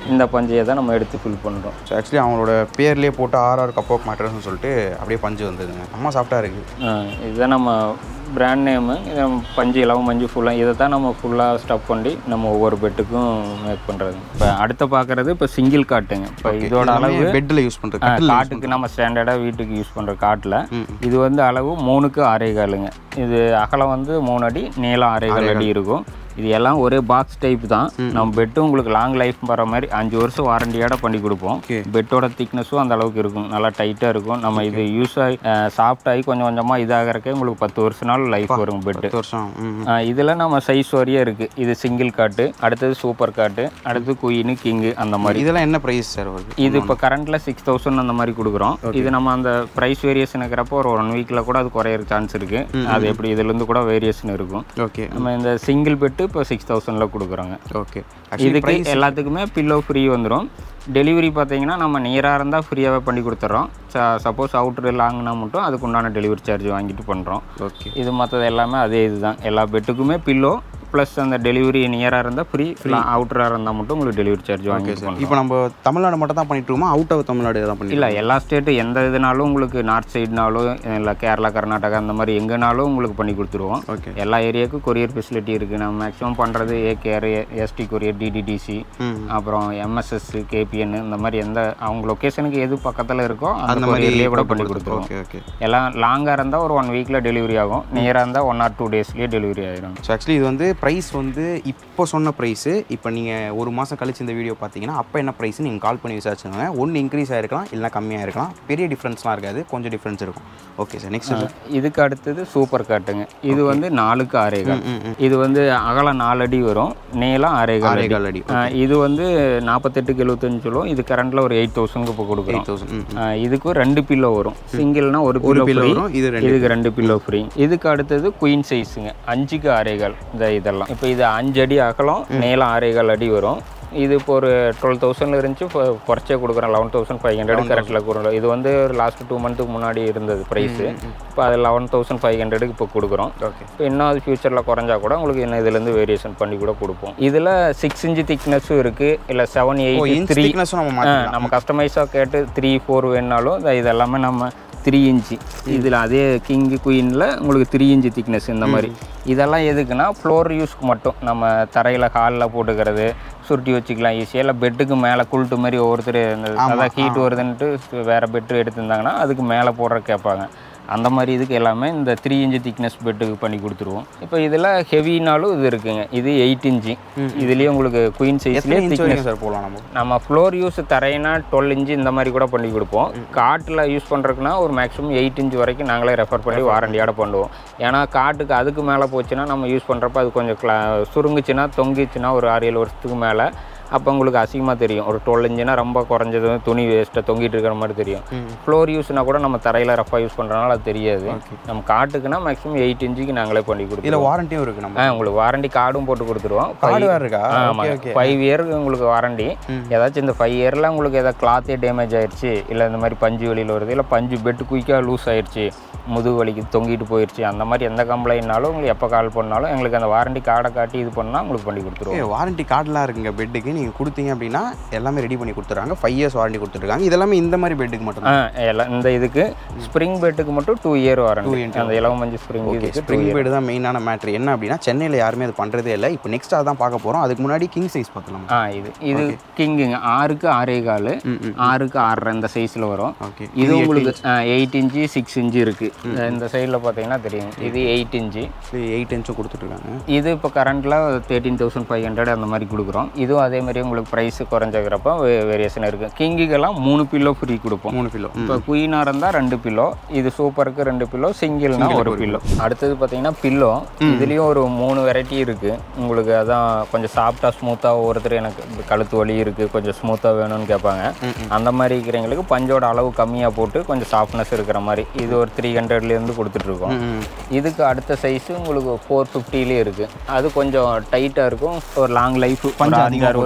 இந்த பஞ்சையை தான் நம்ம எடுத்து ஃபில் பண்ணுறோம் ஸோ ஆக்சுவலி அவங்களோட பேர்லேயே போட்டு ஆர்ஆர் கப்போக் மேட்ரஸ்னு சொல்லிட்டு அப்படியே பஞ்சு வந்ததுங்க அம்மா சாஃப்டாக இருக்குது இதுதான் நம்ம பிராண்ட் நேமு இது நம்ம பஞ்சு இலவம் பஞ்சு ஃபுல்லாக இதை தான் நம்ம ஃபுல்லாக ஸ்டப் பண்ணி நம்ம ஒவ்வொரு பெட்டுக்கும் மேக் பண்ணுறது இப்போ அடுத்து பார்க்குறது இப்போ சிங்கிள் காட்டுங்க இப்போ இதோட அளவு பெட்டில் யூஸ் பண்ணுறது ஆ, காட்டுக்கு நம்ம ஸ்டாண்டர்டாக வீட்டுக்கு யூஸ் பண்ணுற காட்டில் இது வந்து அளவு மூணுக்கு ஆறே காலுங்க இது அகலம் வந்து மூணு அடி நீளம் ஆறே கால் அடி இருக்கும் இது எல்லாம் ஒரே பாக்ஸ் டைப் தான் நம்ம பெட்டு உங்களுக்கு லாங் லைஃப் வர மாதிரி அஞ்சு வருஷம் வாரண்டியோட பண்ணி கொடுப்போம் Okay. பெட்டோட திக்னஸும் அந்த அளவுக்கு இருக்கும் நல்லா டைட்டாக இருக்கும் நம்ம இது யூஸ் ஆகி சாஃப்ட் ஆகி கொஞ்சம் கொஞ்சமாக இதாகிறக்கே உங்களுக்கு பத்து வருஷம் நாள் லைஃப் வரும் பெட்டு பத்து வருஷம் ம் இதில் நம்ம சைஸ் வரையும் இருக்குது இது சிங்கிள் காட்டு அடுத்தது சூப்பர் காட்டு அடுத்து குயினு கிங்கு அந்த மாதிரி இதெல்லாம் என்ன ப்ரைஸ் சார் வருது இது இப்போ கரண்ட்ல சிக்ஸ் தௌசண்ட் அந்த மாதிரி கொடுக்குறோம் இது நம்ம அந்த ப்ரைஸ் வேரியேஷன் இருக்கிறப்போ ஒரு ஒன் வீக்கில் கூட அது குறையிற சான்ஸ் இருக்கு அது எப்படி இதுலேருந்து கூட வேரியேஷன் இருக்கும் ஓகே நம்ம இந்த சிங்கிள் பெட்டு இப்போ சிக்ஸ் தௌசண்டில் கொடுக்குறோங்க ஓகே இதுக்கு எல்லாத்துக்குமே பில்லோ ஃப்ரீ வந்துடும் டெலிவரி பார்த்தீங்கன்னா நம்ம நியராக இருந்தால் ஃப்ரீயாகவே பண்ணி கொடுத்துட்றோம் சப்போஸ் அவுட்ரு லாங்னா மட்டும் அதுக்கு உண்டான டெலிவரி சார்ஜ் வாங்கிட்டு பண்ணுறோம் ஓகே இது மற்றது எல்லாமே அதே இதுதான் எல்லா பெட்டுக்குமே பில்லோ ப்ளஸ் அந்த டெலிவரி நியராக இருந்தால் ஃப்ரீ அவுட்டராக இருந்தால் மட்டும் உங்களுக்கு டெலிவரி சார்ஜ் வாங்கி பண்ணுறோம் இப்போ நம்ம தமிழ்நாடு மட்டும் தான் பண்ணிட்டு இருக்கோமா அவுட் ஆஃப் தமிழ்நாடு தான் பண்ணி இல்லை எல்லா ஸ்டேட்டும் எந்த இதுனாலும் உங்களுக்கு நார்த் சைடுனாலும் இல்லை கேரளா கர்நாடகா அந்த மாதிரி எங்கேனாலும் உங்களுக்கு பண்ணி கொடுத்துருவோம் ஓகே எல்லா ஏரியாவுக்கும் கொரியர் ஃபெசிலிட்டி இருக்குது நம்ம மேக்ஸிமம் பண்ணுறது ஏகேஆர் எஸ்டி கொரியர் டிடிடிசி ம் அப்புறம் எம்எஸ்எஸ் கேபிஎன் இந்த மாதிரி எந்த அவங்க லொக்கேஷனுக்கு எது பக்கத்தில் இருக்கோ அந்த கொரியர்லேயே கூட பண்ணி கொடுத்துருவோம் ஓகே ஓகே எல்லாம் லாங்காக இருந்தால் ஒரு ஒன் வீக்கில் டெலிவரி ஆகும் நியராக இருந்தால் ஒன் ஆர் டூ டேஸ்லேயே டெலிவரி ஆயிடும் ஸோ ஆக்சுவலி இது வந்து ப்ரைஸ் வந்து இப்போ சொன்ன ப்ரைஸு இப்போ நீங்கள் ஒரு மாதம் கழிச்சு இந்த வீடியோ பார்த்தீங்கன்னா அப்போ என்ன ப்ரைஸ் நீங்கள் கால் பண்ணி விசாரிச்சுங்க ஒன்று இன்க்ரீஸ் ஆகிருக்கலாம் இல்லைனா கம்மியாக இருக்கலாம் பெரிய டிஃப்ரென்ஸ்லாம் இருக்காது கொஞ்சம் டிஃப்ரென்ஸ் இருக்கும் ஓகே சார் நெக்ஸ்ட் இதுக்கு அடுத்தது சூப்பர் காட்டுங்க இது வந்து நாலுக்கு ஆறேகால் இது வந்து அகலம் நாலு அடி வரும் நீளம் ஆறேகால் அடி ஆரேகால் அடி ஆ, இது வந்து நாற்பத்தெட்டுக்கு எழுபத்தஞ்சு சொல்லுவோம் இது கரண்ட்ல ஒரு எயிட் தௌசண்ட்க்கு இப்போ கொடுக்குறோம் எயிட் தௌசண்ட் ஆ, இதுக்கும் ரெண்டு பில்லோ வரும் சிங்கிள்னா ஒரு பில்லோ பில்லோ ஃப்ரீ வரும் இது ரெண்டு இதுக்கு ரெண்டு பில்லோ ஃப்ரீ இதுக்கு அடுத்தது குயின் சைஸுங்க அஞ்சுக்கு ஆறேகால் இந்த இதெல்லாம் இப்போ இது அஞ்சு அடி அகலம் நீளம் ஆறேகால் அடி வரும் இது இப்போ ஒரு டுவெல் தௌசண்ட்ல இருந்துச்சு இப்போ குறைச்சே கொடுக்குறோம் லெவன் தௌசண்ட் ஃபைவ் ஹண்ட்ரட் கரெக்டில் கொடுக்குறோம் இது வந்து ஒரு லாஸ்ட் டூ மந்த்துக்கு முன்னாடி இருந்தது ப்ரைஸு இப்போ அது லெவன் தௌசண்ட் ஃபைவ் ஹண்ட்ரடுக்கு இப்போ கொடுக்குறோம் ஓகே இப்போ இன்னும் அது ஃபியூச்சரில் குறைஞ்சா கூட உங்களுக்கு இன்னும் இதுலேருந்து வேரியேஷன் பண்ணி கூட கொடுப்போம் இதில் சிக்ஸ் இன்ச்சு திக்னஸும் இருக்குது இல்லை seven or eight inch three திக்னஸும் நம்ம மாற்றிக்கலாம் நம்ம கஸ்டமைஸாக கேட்டு த்ரீ ஃபோர் வேணுனாலும் இந்த இது எல்லாமே நம்ம த்ரீ இன்ச்சு இதில் அதே கிங்கு குயினில் உங்களுக்கு த்ரீ இன்ச்சு திக்னஸ் இந்த மாதிரி இதெல்லாம் எதுக்குன்னா ஃப்ளோர் யூஸ்க்கு மட்டும் நம்ம தரையில் ஹாலில் போட்டுக்கிறது சுருட்டி வச்சுக்கலாம் ஈஸியாக இல்லை பெட்டுக்கு மேலே குல்ட்டு மாதிரி ஒவ்வொருத்தர் இந்த அதான் ஹீட் வருதுன்ட்டு வேறு பெட்டு எடுத்திருந்தாங்கன்னா அதுக்கு மேலே போடுற கேட்பாங்க அந்த மாதிரி இதுக்கு எல்லாமே இந்த த்ரீ இன்ச்சு திக்னஸ் பெட்டுக்கு பண்ணி கொடுத்துருவோம் இப்போ இதில் ஹெவினாலும் இது இருக்குங்க இது எயிட் இன்ச்சு இதுலேயே உங்களுக்கு குயின் எத்தனை சைஸ்லேயே இன்ச் திக்னஸ் வரைக்கும் சார் போகலாம் நம்ம நம்ம ஃப்ளோர் யூஸ் தரையினா டுவெல் இன்ச்சு இந்த மாதிரி கூட பண்ணி கொடுப்போம் காட்டில் யூஸ் பண்ணுறதுக்குனா ஒரு மேக்ஸிமம் எயிட் இன்ச் வரைக்கும் நாங்களே ரெஃபர் பண்ணி வாரண்டியோட பண்ணுவோம் ஏன்னா காட்டுக்கு அதுக்கு மேலே போச்சுன்னா நம்ம யூஸ் பண்ணுறப்ப அது கொஞ்சம் கிளா சுருங்குச்சுன்னா தொங்கிச்சுன்னா ஒரு ஆறு ஏழு வருஷத்துக்கு மேலே அப்போ உங்களுக்கு அசிங்கமாக தெரியும் ஒரு டுவெல் இன்ச்சுனா ரொம்ப குறைஞ்சது துணி வேஸ்ட்டாக தொங்கிட்டு இருக்கிற மாதிரி தெரியும் ஃப்ளோர் யூஸ்னா கூட நம்ம தரையில் ரஃபாக யூஸ் பண்ணுறதுனால அது தெரியாது நம்ம காட்டுக்குன்னா மேக்ஸிமம் எயிட் இன்ச்சுக்கு நாங்களே பண்ணி கொடுப்போம் இதில் வாரண்டியும் இருக்குது நம்ம ஆ உங்களுக்கு வாரண்டி கார்டும் போட்டு கொடுத்துருவோம் கார்டு வேறு இருக்கா ஆமாம் ஃபைவ் இயருக்கு உங்களுக்கு வாரண்டி ஏதாச்சும் இந்த ஃபைவ் இயரில் உங்களுக்கு ஏதாவது கிளாத்தே டேமேஜ் ஆயிடுச்சு இல்லை இந்த மாதிரி பஞ்சு வெளியில் வருது இல்லை பஞ்சு பெட்டு குயிக்காக லூஸ் ஆயிடுச்சு முதுகு வலிக்கு தொங்கிட்டு போயிடுச்சு அந்த மாதிரி எந்த கம்ப்ளைண்ட்னாலும் உங்களுக்கு எப்போ கால் பண்ணாலும் எங்களுக்கு அந்த வாரண்டி கார்டை காட்டி இது பண்ணால் உங்களுக்கு பண்ணி கொடுத்துருவோம் ஓகே வாரண்டி கார்டெலாம் இருக்குங்க பெட்டுக்கு நீங்கள் கொடுத்தீங்க அப்படின்னா எல்லாமே ரெடி பண்ணி கொடுத்துட்றாங்க ஃபைவ் இயர்ஸ் வாரண்டி கொடுத்துருக்காங்க இதெல்லாமே இந்த மாதிரி பெட்டுக்கு மட்டும் ஆ எல்லாம் இந்த இதுக்கு ஸ்ப்ரிங் பெட்டுக்கு மட்டும் டூ இயர் வாரண்டி அந்த இலவ மஞ்சு ஸ்ப்ரிங் இதுக்கு ஸ்ப்ரிங் பெட் தான் மெயினான மேட்ரு என்ன அப்படின்னா சென்னையில் யாருமே அது பண்ணுறதே இல்லை இப்போ நெக்ஸ்ட் அதான் பார்க்க போகிறோம் அதுக்கு முன்னாடி கிங் சைஸ் பார்க்கலாம் ஆ இது இது கிங்குங்க ஆறுக்கு ஆறே கால் ஆறுக்கு ஆறரை இந்த சைஸில் வரும் ஓகே இது உங்களுக்கு எயிட் இன்ச்சு சிக்ஸ் இன்ச்சு இருக்குது இந்த சைடில் பார்த்தீங்கன்னா தெரியும் இது எயிட் இன்ச்சு எயிட் இன்ச்சும் கொடுத்துட்ருக்காங்க இது இப்போ கரண்ட்டில் தேர்ட்டீன் தௌசண்ட் ஃபைவ் ஹண்ட்ரட் அந்த மாதிரி கொடுக்குறோம் இதுவும் அதே மாதிரி உங்களுக்கு ப்ரைஸ் குறைஞ்சிக்கிறப்ப வேரியேஷன் இருக்குது கிங்குக்கெல்லாம் மூணு பில்லோ ஃப்ரீ கொடுப்போம் மூணு கிலோ இப்போ குயினாக இருந்தால் ரெண்டு பில்லோ இது சூப்பருக்கு ரெண்டு பில்லோ சிங்கிள்னா ஒரு பில்லோ அடுத்தது பார்த்தீங்கன்னா பில்லோ இதுலேயும் ஒரு மூணு வெரைட்டி இருக்குது உங்களுக்கு அதான் கொஞ்சம் சாஃப்டாக ஸ்மூத்தாக ஒவ்வொருத்தர் எனக்கு இந்த கழுத்து வலி இருக்குது கொஞ்சம் ஸ்மூத்தாக வேணும்னு கேட்பாங்க அந்த மாதிரி இருக்கிறவங்களுக்கு பஞ்சோட அளவு கம்மியாக போட்டு கொஞ்சம் சாஃப்ட்னஸ் இருக்கிற மாதிரி இது ஒரு த்ரீ ஹண்ட்ரட்லேருந்து கொடுத்துட்ருக்கோம் இதுக்கு அடுத்த சைஸு உங்களுக்கு ஃபோர் ஃபிஃப்டிலே இருக்குது அது கொஞ்சம் டைட்டாக இருக்கும் ஒரு லாங் லைஃப் ஒரு அஞ்சாறு வருஷம்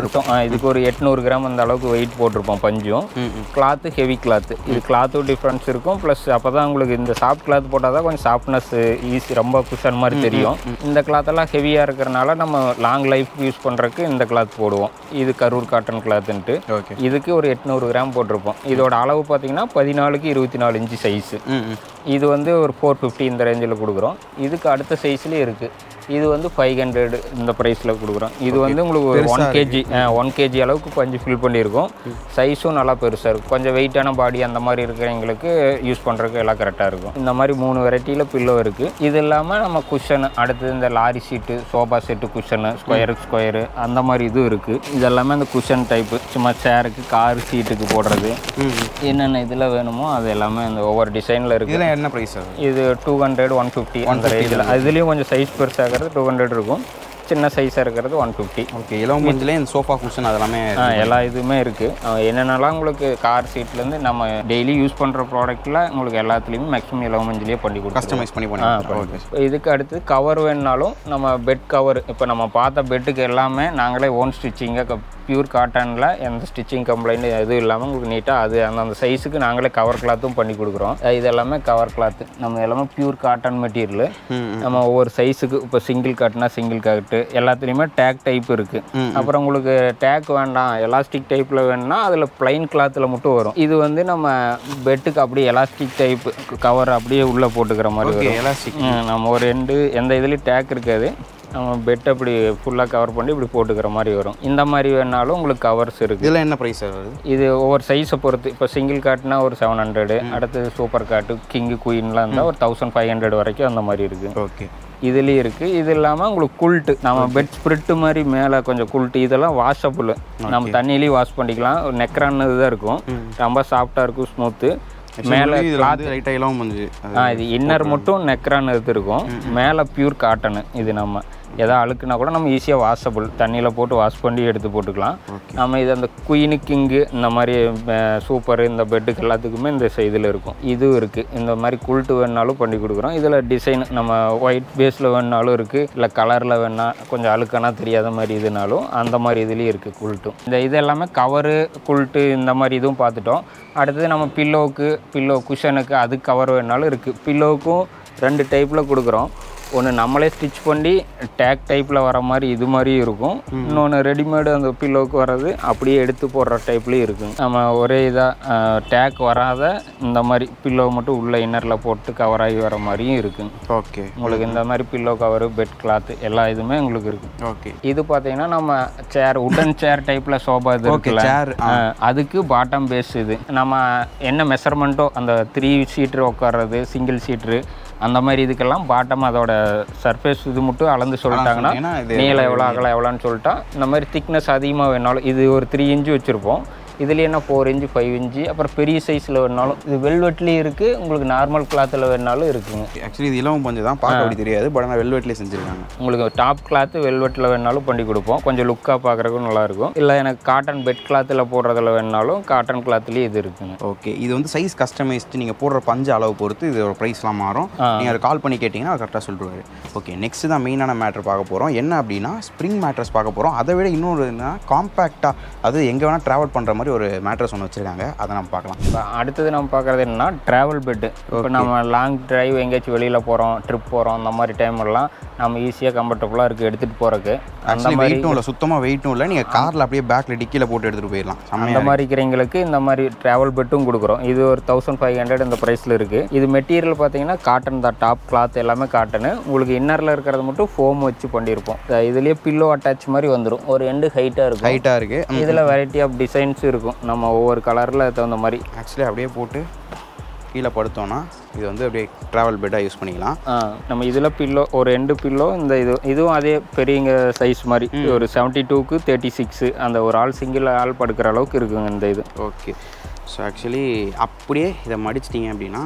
மொத்தம் ஆ, இதுக்கு ஒரு எட்நூறு கிராம் அந்த அளவுக்கு வெயிட் போட்டிருப்போம் பஞ்சும் கிளாத்து ஹெவி கிளாத்து இது கிளாத்தும் டிஃப்ரென்ஸ் இருக்கும் ப்ளஸ் அப்போ தான் உங்களுக்கு இந்த சாஃப்ட் கிளாத் போட்டால் தான் கொஞ்சம் சாஃப்ட்னஸ் ஈஸி ரொம்ப குஷன் மாதிரி தெரியும் இந்த கிளாத்தெல்லாம் ஹெவியாக இருக்கிறனால நம்ம லாங் லைஃப் யூஸ் பண்ணுறதுக்கு இந்த கிளாத் போடுவோம் இது கரூர் காட்டன் கிளாத்துன்ட்டு ஓகே இதுக்கு ஒரு எட்நூறு கிராம் போட்டிருப்போம் இதோட அளவு பார்த்தீங்கன்னா பதினாலுக்கு இருபத்தி நாலு இன்ச்சு சைஸு ம் ம் இது வந்து ஒரு ஃபோர் ஃபிஃப்டி இந்த ரேஞ்சில் கொடுக்குறோம் இதுக்கு அடுத்த சைஸ்லேயே இருக்குது இது வந்து ஃபைவ் ஹண்ட்ரட் இந்த ப்ரைஸில் கொடுக்குறோம் இது வந்து உங்களுக்கு ஒரு ஒன் கேஜி ஒன் கேஜி அளவுக்கு கொஞ்சம் ஃபில் பண்ணியிருக்கோம் சைஸும் நல்லா பெருசாக இருக்கும் கொஞ்சம் வெயிட்டான பாடி அந்த மாதிரி இருக்கிறவங்களுக்கு யூஸ் பண்ணுறதுக்கு எல்லாம் கரெக்டாக இருக்கும் இந்த மாதிரி மூணு வெரைட்டியில் பில்லோ இருக்குது இது இல்லாமல் நம்ம குஷன் அடுத்தது இந்த lorry seat sofa set cushion ஸ்கொயருக்கு ஸ்கொயரு அந்த மாதிரி இதுவும் இருக்குது இது எல்லாமே அந்த குஷன் டைப்பு சும்மா சேருக்கு கார் சீட்டுக்கு போடுறது என்னென்ன இதில் வேணுமோ அது எல்லாமே அந்த ஒவ்வொரு டிசைனில் இருக்குது இதெல்லாம் என்ன ப்ரைஸ் ஆகுது இது டூ ஹண்ட்ரட் ஒன் ஃபிஃப்டி அந்த ரேஞ்சில் அதுலேயும் கொஞ்சம் சைஸ் பெருசாகிறது டூ ஹண்ட்ரட் இருக்கும் சின்ன சைஸாக இருக்கிறது ஒன் ஃபிஃப்டி ஓகே இளம் மஞ்சளே இந்த சோஃபா குஷன் அதெல்லாமே எல்லா இதுவுமே இருக்குது என்னென்னலாம் உங்களுக்கு கார் சீட்லேருந்து நம்ம டெய்லி யூஸ் பண்ணுற ப்ராடக்ட்டில் உங்களுக்கு எல்லாத்துலேயுமே மேக்ஸிமம் இலவ மஞ்சளியே பண்ணி கொடுக்கும் கஸ்டமைஸ் பண்ணி ஆ பண்ணி ஓகே இப்போ இதுக்கு அடுத்து கவர் வேணுனாலும் நம்ம பெட் கவர் இப்போ நம்ம பார்த்த பெட்டுக்கு எல்லாமே நாங்களே ஓன் ஸ்டிச்சிங்காக பியூர் காட்டனில் எந்த ஸ்டிச்சிங் கம்ப்ளைண்ட் எதுவும் இல்லாமல் உங்களுக்கு நீட்டாக அது அந்தந்த சைஸுக்கு நாங்களே கவர் கிளாத்தும் பண்ணி கொடுக்குறோம் அஹ் இது எல்லாமே கவர் கிளாத்து நம்ம எல்லாமே பியூர் காட்டன் மெட்டீரியல் நம்ம ஒவ்வொரு சைஸுக்கு இப்போ சிங்கிள் காட்னா சிங்கிள் காட்டு எல்லாத்துலேயுமே டேக் டைப் இருக்குது அப்புறம் உங்களுக்கு டேக் வேண்டாம் எலாஸ்டிக் டைப்பில் வேணும்னா அதில் பிளைன் கிளாத்தில் மட்டும் வரும் இது வந்து நம்ம பெட்டுக்கு அப்படியே எலாஸ்டிக் டைப் கவர் அப்படியே உள்ளே போட்டுக்கிற மாதிரி ஓகே வரும் எலாஸ்டிக் ம், நம்ம ஒரு ரெண்டு எந்த இதுலேயும் டேக் இருக்காது நம்ம பெட் அப்படி ஃபுல்லாக கவர் பண்ணி இப்படி போட்டுக்கிற மாதிரி வரும் இந்த மாதிரி வேணாலும் உங்களுக்கு கவர்ஸ் இருக்குது இதெல்லாம் என்ன ப்ரைஸ் ஆகுது இது ஒவ்வொரு சைஸை பொறுத்து இப்போ சிங்கிள் காட்னா ஒரு செவன் ஹண்ட்ரடு அடுத்தது சூப்பர் காட்டு கிங்கு குயின்லாம் இருந்தால் ஒரு தௌசண்ட் ஃபைவ் ஹண்ட்ரட் வரைக்கும் அந்த மாதிரி இருக்குது ஓகே இதுலேயும் இருக்குது இது இல்லாமல் உங்களுக்கு குல்ட்டு நம்ம பெட் ஸ்ப்ரிட்டு மாதிரி மேலே கொஞ்சம் குல்ட்டு இதெல்லாம் வாஷபிள் நம்ம தண்ணியிலையும் வாஷ் பண்ணிக்கலாம் நெக்ரான்னு தான் இருக்கும் ரொம்ப சாஃப்டாக இருக்கும் ஸ்மூத்து மேலே இதில் வந்து லைட்டாக இளம் மஞ்சு ஆ இது இன்னர் மட்டும் நெக்ரான் இது இருக்கும் மேலே பியூர் காட்டனு இது நம்ம எதா அழுக்குனா கூட நம்ம ஈஸியாக வாஷபிள் தண்ணியில் போட்டு வாஷ் பண்ணி எடுத்து போட்டுக்கலாம் நம்ம இது அந்த குயினு கிங்கு இந்த மாதிரி சூப்பர் இந்த பெட்டுக்கு எல்லாத்துக்குமே இந்த இதில் இருக்கும் இதுவும் இருக்குது இந்த மாதிரி குல்ட்டு வேணுனாலும் பண்ணி கொடுக்குறோம் இதில் டிசைன் நம்ம ஒயிட் பேஸில் வேணுனாலும் இருக்குது இல்லை கலரில் வேணா கொஞ்சம் அழுக்கானா தெரியாத மாதிரி இதுனாலும் அந்த மாதிரி இதுலேயும் இருக்குது குல்ட்டும் இந்த இது எல்லாமே கவரு குல்ட்டு இந்த மாதிரி இதுவும் பார்த்துட்டோம் அடுத்தது நம்ம பில்லோவுக்கு பில்லோ குஷனுக்கு அது கவர் வேணாலும் இருக்குது பில்லோவுக்கும் ரெண்டு டைப்பில் கொடுக்குறோம் ஒன்று நம்மளே ஸ்டிச் பண்ணி டேக் டைப்பில் வர மாதிரி இது மாதிரியும் இருக்கும் இன்னொன்று ரெடிமேடு அந்த பில்லோவுக்கு வர்றது அப்படியே எடுத்து போடுற டைப்லேயும் இருக்கும் நம்ம ஒரே இதாக டேக் வராத இந்த மாதிரி பில்லோ மட்டும் உள்ள இன்னரில் போட்டு கவர் ஆகி வர மாதிரியும் இருக்கும் ஓகே உங்களுக்கு இந்த மாதிரி பில்லோ கவரு பெட் கிளாத் எல்லா இதுவுமே உங்களுக்கு இருக்குது ஓகே இது பார்த்தீங்கன்னா நம்ம சேர் உடன் சேர் டைப்பில் சோபா இது இருக்குல்ல சேர் ஆ, அதுக்கு பாட்டம் பேஸ் இது நம்ம என்ன மெஷர்மெண்ட்டோ அந்த த்ரீ சீட்ரு உட்கார்றது சிங்கிள் சீட்ரு அந்த மாதிரி இதுக்கெல்லாம் பாட்டம் அதோட சர்ஃபேஸ் இது மட்டும் அளந்து சொல்லிட்டாங்கன்னா ஏன்னா இது நீளம் எவ்வளோ அகலம் எவ்வளோன்னு சொல்லிட்டா இந்த மாதிரி திக்னஸ் அதிகமாக வேணாலும் இது ஒரு த்ரீ இன்ச்சு வச்சுருப்போம் இதுலேயே என்ன ஃபோர் இன்ச்சு ஃபைவ் இன்ச்சு அப்புறம் பெரிய சைஸில் வேணாலும் இது வெல்வெட்லேயும் இருக்குது உங்களுக்கு நார்மல் கிளாத்தில் வேணாலும் இருக்குங்க ஆக்சுவலி இது இளம் பஞ்சு தான் பார்க்க அப்படி தெரியாது பட் ஆனால் வெல்வெட்லேயே செஞ்சுருக்காங்க உங்களுக்கு டாப் கிளாத்து வெல்வெட்டில் வேணாலும் பண்ணி கொடுப்போம் கொஞ்சம் லுக்காக பார்க்குறதுக்கும் நல்லாயிருக்கும் இல்லை எனக்கு காட்டன் பெட் கிளாத்தில் போடுறதுல வேணாலும் காட்டன் கிளாத்லேயே இது இருக்குங்க ஓகே இது வந்து சைஸ் கஸ்டமைஸ்டு நீங்கள் போடுற பஞ்சு அளவு பொறுத்து இதோட ப்ரைஸ்லாம் மாறும் நீங்கள் அதை கால் பண்ணி கேட்டிங்கன்னா அவர் கரெக்டாக சொல்லிடுவாரு ஓகே நெக்ஸ்ட் தான் மெயினான மேட்ரு பார்க்க போகிறோம் என்ன அப்படின்னா ஸ்ப்ரிங் மேட்ரஸ் பார்க்க போகிறோம் அதை விட இன்னொரு என்ன காம்பேக்டாக அது எங்கே வேணால் ட்ராவல் பண்ணுற மாதிரி ஒரு மேட்ரஸ் ஒன்று வச்சுருக்காங்க அதை நம்ம பார்க்கலாம் இப்போ அடுத்தது நம்ம பார்க்குறது என்னன்னா ட்ராவல் பெட்டு இப்போ நம்ம லாங் டிரைவ் எங்கேயாச்சும் வெளியில் போகிறோம் ட்ரிப் போகிறோம் அந்த மாதிரி டைம்லாம் நம்ம ஈஸியாக கம்ஃபர்டபுளாக இருக்குது எடுத்துகிட்டு போகிறக்கு அந்த ஆக்சுவலி மாதிரி வெயிட்டும் இல்லை சுத்தமாக வெயிட்டும் இல்லை நீங்கள் காரில் அப்படியே பேக்கில் டிக்கியில் போட்டு எடுத்துகிட்டு போயிடலாம் அந்த செம்மையாக மாதிரி இருக்கிறவங்களுக்கு இந்த மாதிரி ட்ராவல் பெட்டும் கொடுக்குறோம் இது ஒரு தௌசண்ட் ஃபைவ் ஹண்ட்ரட் இந்த ப்ரைஸில் இருக்குது இது மெட்டீரியல் பார்த்தீங்கன்னா காட்டன் தான் டாப் கிளாத் எல்லாமே காட்டனு உங்களுக்கு இன்னரில் இருக்கிறது மட்டும் ஃபோம் வச்சு பண்ணியிருப்போம் அஹ் இதுலயே பில்லோ அட்டாச் மாதிரி வந்துடும் ஒரு எண்டு ஹைட்டாக இருக்கும் ஹைட்டாக இருக்குது இதில் வெரைட்டி ஆஃப் டிசைன்ஸ் இருக்கும் நம்ம ஒவ்வொரு கலரில் தகுந்த மாதிரி ஆக்சுவலி அப்படியே போட்டு கீழே படுத்தோன்னா இது வந்து அப்படியே ட்ராவல் பெட்டாக யூஸ் பண்ணிக்கலாம் ஆ, நம்ம இதில் பில்லோ ஒரு எண்டு பில்லோ இந்த இது இதுவும் அதே பெரியங்க சைஸ் மாதிரி ஒரு செவன்ட்டி டூக்கு தேர்ட்டி சிக்ஸு அந்த ஒரு ஆள் சிங்கிள் ஆள் படுக்கிற அளவுக்கு இருக்குங்க இந்த இது ஓகே ஸோ ஆக்சுவலி அப்படியே இதை மடிச்சிட்டிங்க அப்படின்னா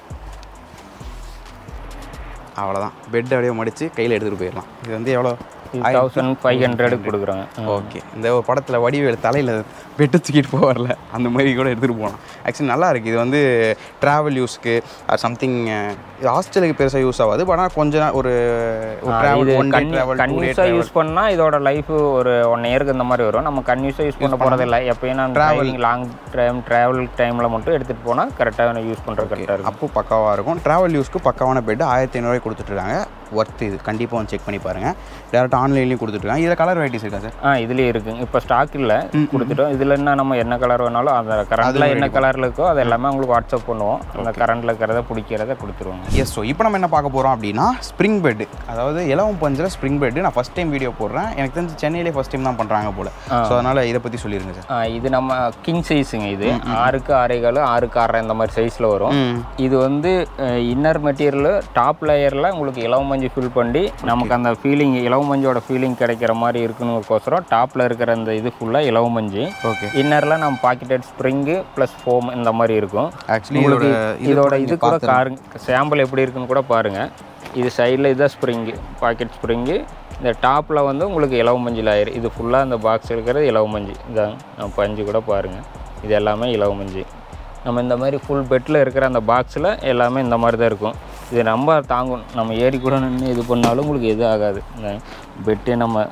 அவ்வளோதான் பெட் அப்படியே மடித்து கையில் எடுத்துகிட்டு போயிடலாம் இது வந்து எவ்வளோ தௌசண்ட் ஃபைவ் ஹண்ட்ரடு கொடுக்குறோங்க ஓகே இந்த ஒரு படத்தில் வடிவேல் தலையில் வெட்டு தூக்கிட்டு போவார்ல அந்த மாதிரி கூட எடுத்துகிட்டு போகலாம் ஆக்சுவலி நல்லா இருக்குது இது வந்து ட்ராவல் யூஸ்க்கு சம்திங் இது ஹாஸ்டலுக்கு பெருசாக யூஸ் ஆகாது பட் ஆனால் கொஞ்சம் ஒரு travel one day travel two day கன்யூஸாக யூஸ் பண்ணால் இதோட லைஃப் ஒரு ஒன் இயருக்கு இந்த மாதிரி வரும் நம்ம கன்யூஸாக யூஸ் பண்ண போகிறதில்ல எப்பயும் நான் ட்ராவலிங் லாங் டைம் ட்ராவல் டைமில் மட்டும் எடுத்துகிட்டு போனால் கரெக்டாக யூஸ் பண்ணுறது கரெக்டாக இருக்கும் அப்போ பக்காவாக இருக்கும் ட்ராவல் யூஸ்க்கு பக்காவான பெட் ஆயிரத்தி ஐநூறுவாய் கொடுத்துட்ருக்காங்க ஒர்த் இது கண்டிப்பாக வந்து செக் பண்ணி பாருங்கள் டேரெக்டாக ஆன்லைன்லேயும் கொடுத்துட்ருக்காங்க இதில் கலர் வெரைட்டிஸ் இருக்கா சார் ஆ இதுலேயே இருக்குங்க இப்போ ஸ்டாக் இல்லை கொடுத்துட்டோம் இதில் என்ன நம்ம என்ன கலர் வேணாலும் அந்த கரண்டில் என்ன கலரில் இருக்கோ அது எல்லாமே உங்களுக்கு வாட்ஸ்அப் பண்ணுவோம் அந்த கரண்டில் இருக்கிறத பிடிக்கிறத கொடுத்துருவோங்க எஸ் ஸோ இப்போ நம்ம என்ன பார்க்க போகிறோம் அப்படின்னா ஸ்ப்ரிங் பெட் அதாவது இலவம் பஞ்சில் ஸ்ப்ரிங் பெட் நான் ஃபஸ்ட் டைம் வீடியோ போடுறேன் எனக்கு தெரிஞ்சு சென்னையிலே ஃபஸ்ட் டைம் தான் பண்ணுறாங்க போல் ஸோ அதனால் இதை பற்றி சொல்லிடுங்க சார் ஆ, இது நம்ம கிங் சைஸுங்க இது ஆறுக்கு ஆறே கால் ஆறுக்கு ஆறரை இந்த மாதிரி சைஸில் வரும் ம் இது வந்து இன்னர் மெட்டீரியல் டாப் லேயரில் உங்களுக்கு இலவ மஞ்சு ஃபில் பண்ணி நமக்கு அந்த ஃபீலிங் இலவ மஞ்சோட ஃபீலிங் கிடைக்கிற மாதிரி இருக்குன்னு டாப்பில் இருக்கிற அந்த இது ஃபுல்லாக இலவ மஞ்சு ஓகே இன்னரில் நம்ம பாக்கெட்டட் ஸ்ப்ரிங்கு ப்ளஸ் ஃபோம் இந்த மாதிரி இருக்கும் ஆக்சுவலி இதோட இதோட இது கூட காருங்க சாம்பிள் எப்படி இருக்குன்னு கூட பாருங்கள் இது சைடில் இதுதான் ஸ்ப்ரிங்கு பாக்கெட் ஸ்ப்ரிங்கு இந்த டாப்பில் வந்து உங்களுக்கு இலவ மஞ்சள் ஆயிரு இது ஃபுல்லாக அந்த பாக்ஸ் இருக்கிறது இலவ மஞ்சள் இதாங்க நம்ம பஞ்சு கூட பாருங்கள் இது எல்லாமே இலவ மஞ்சள் நம்ம இந்த மாதிரி ஃபுல் பெட்டில் இருக்கிற அந்த பாக்ஸில் எல்லாமே இந்த மாதிரி தான் இருக்கும் இது ரொம்ப தாங்கும் நம்ம ஏறி கூட நின்று இது பண்ணாலும் உங்களுக்கு எதுவும் ஆகாது இந்த பெட்டு நம்ம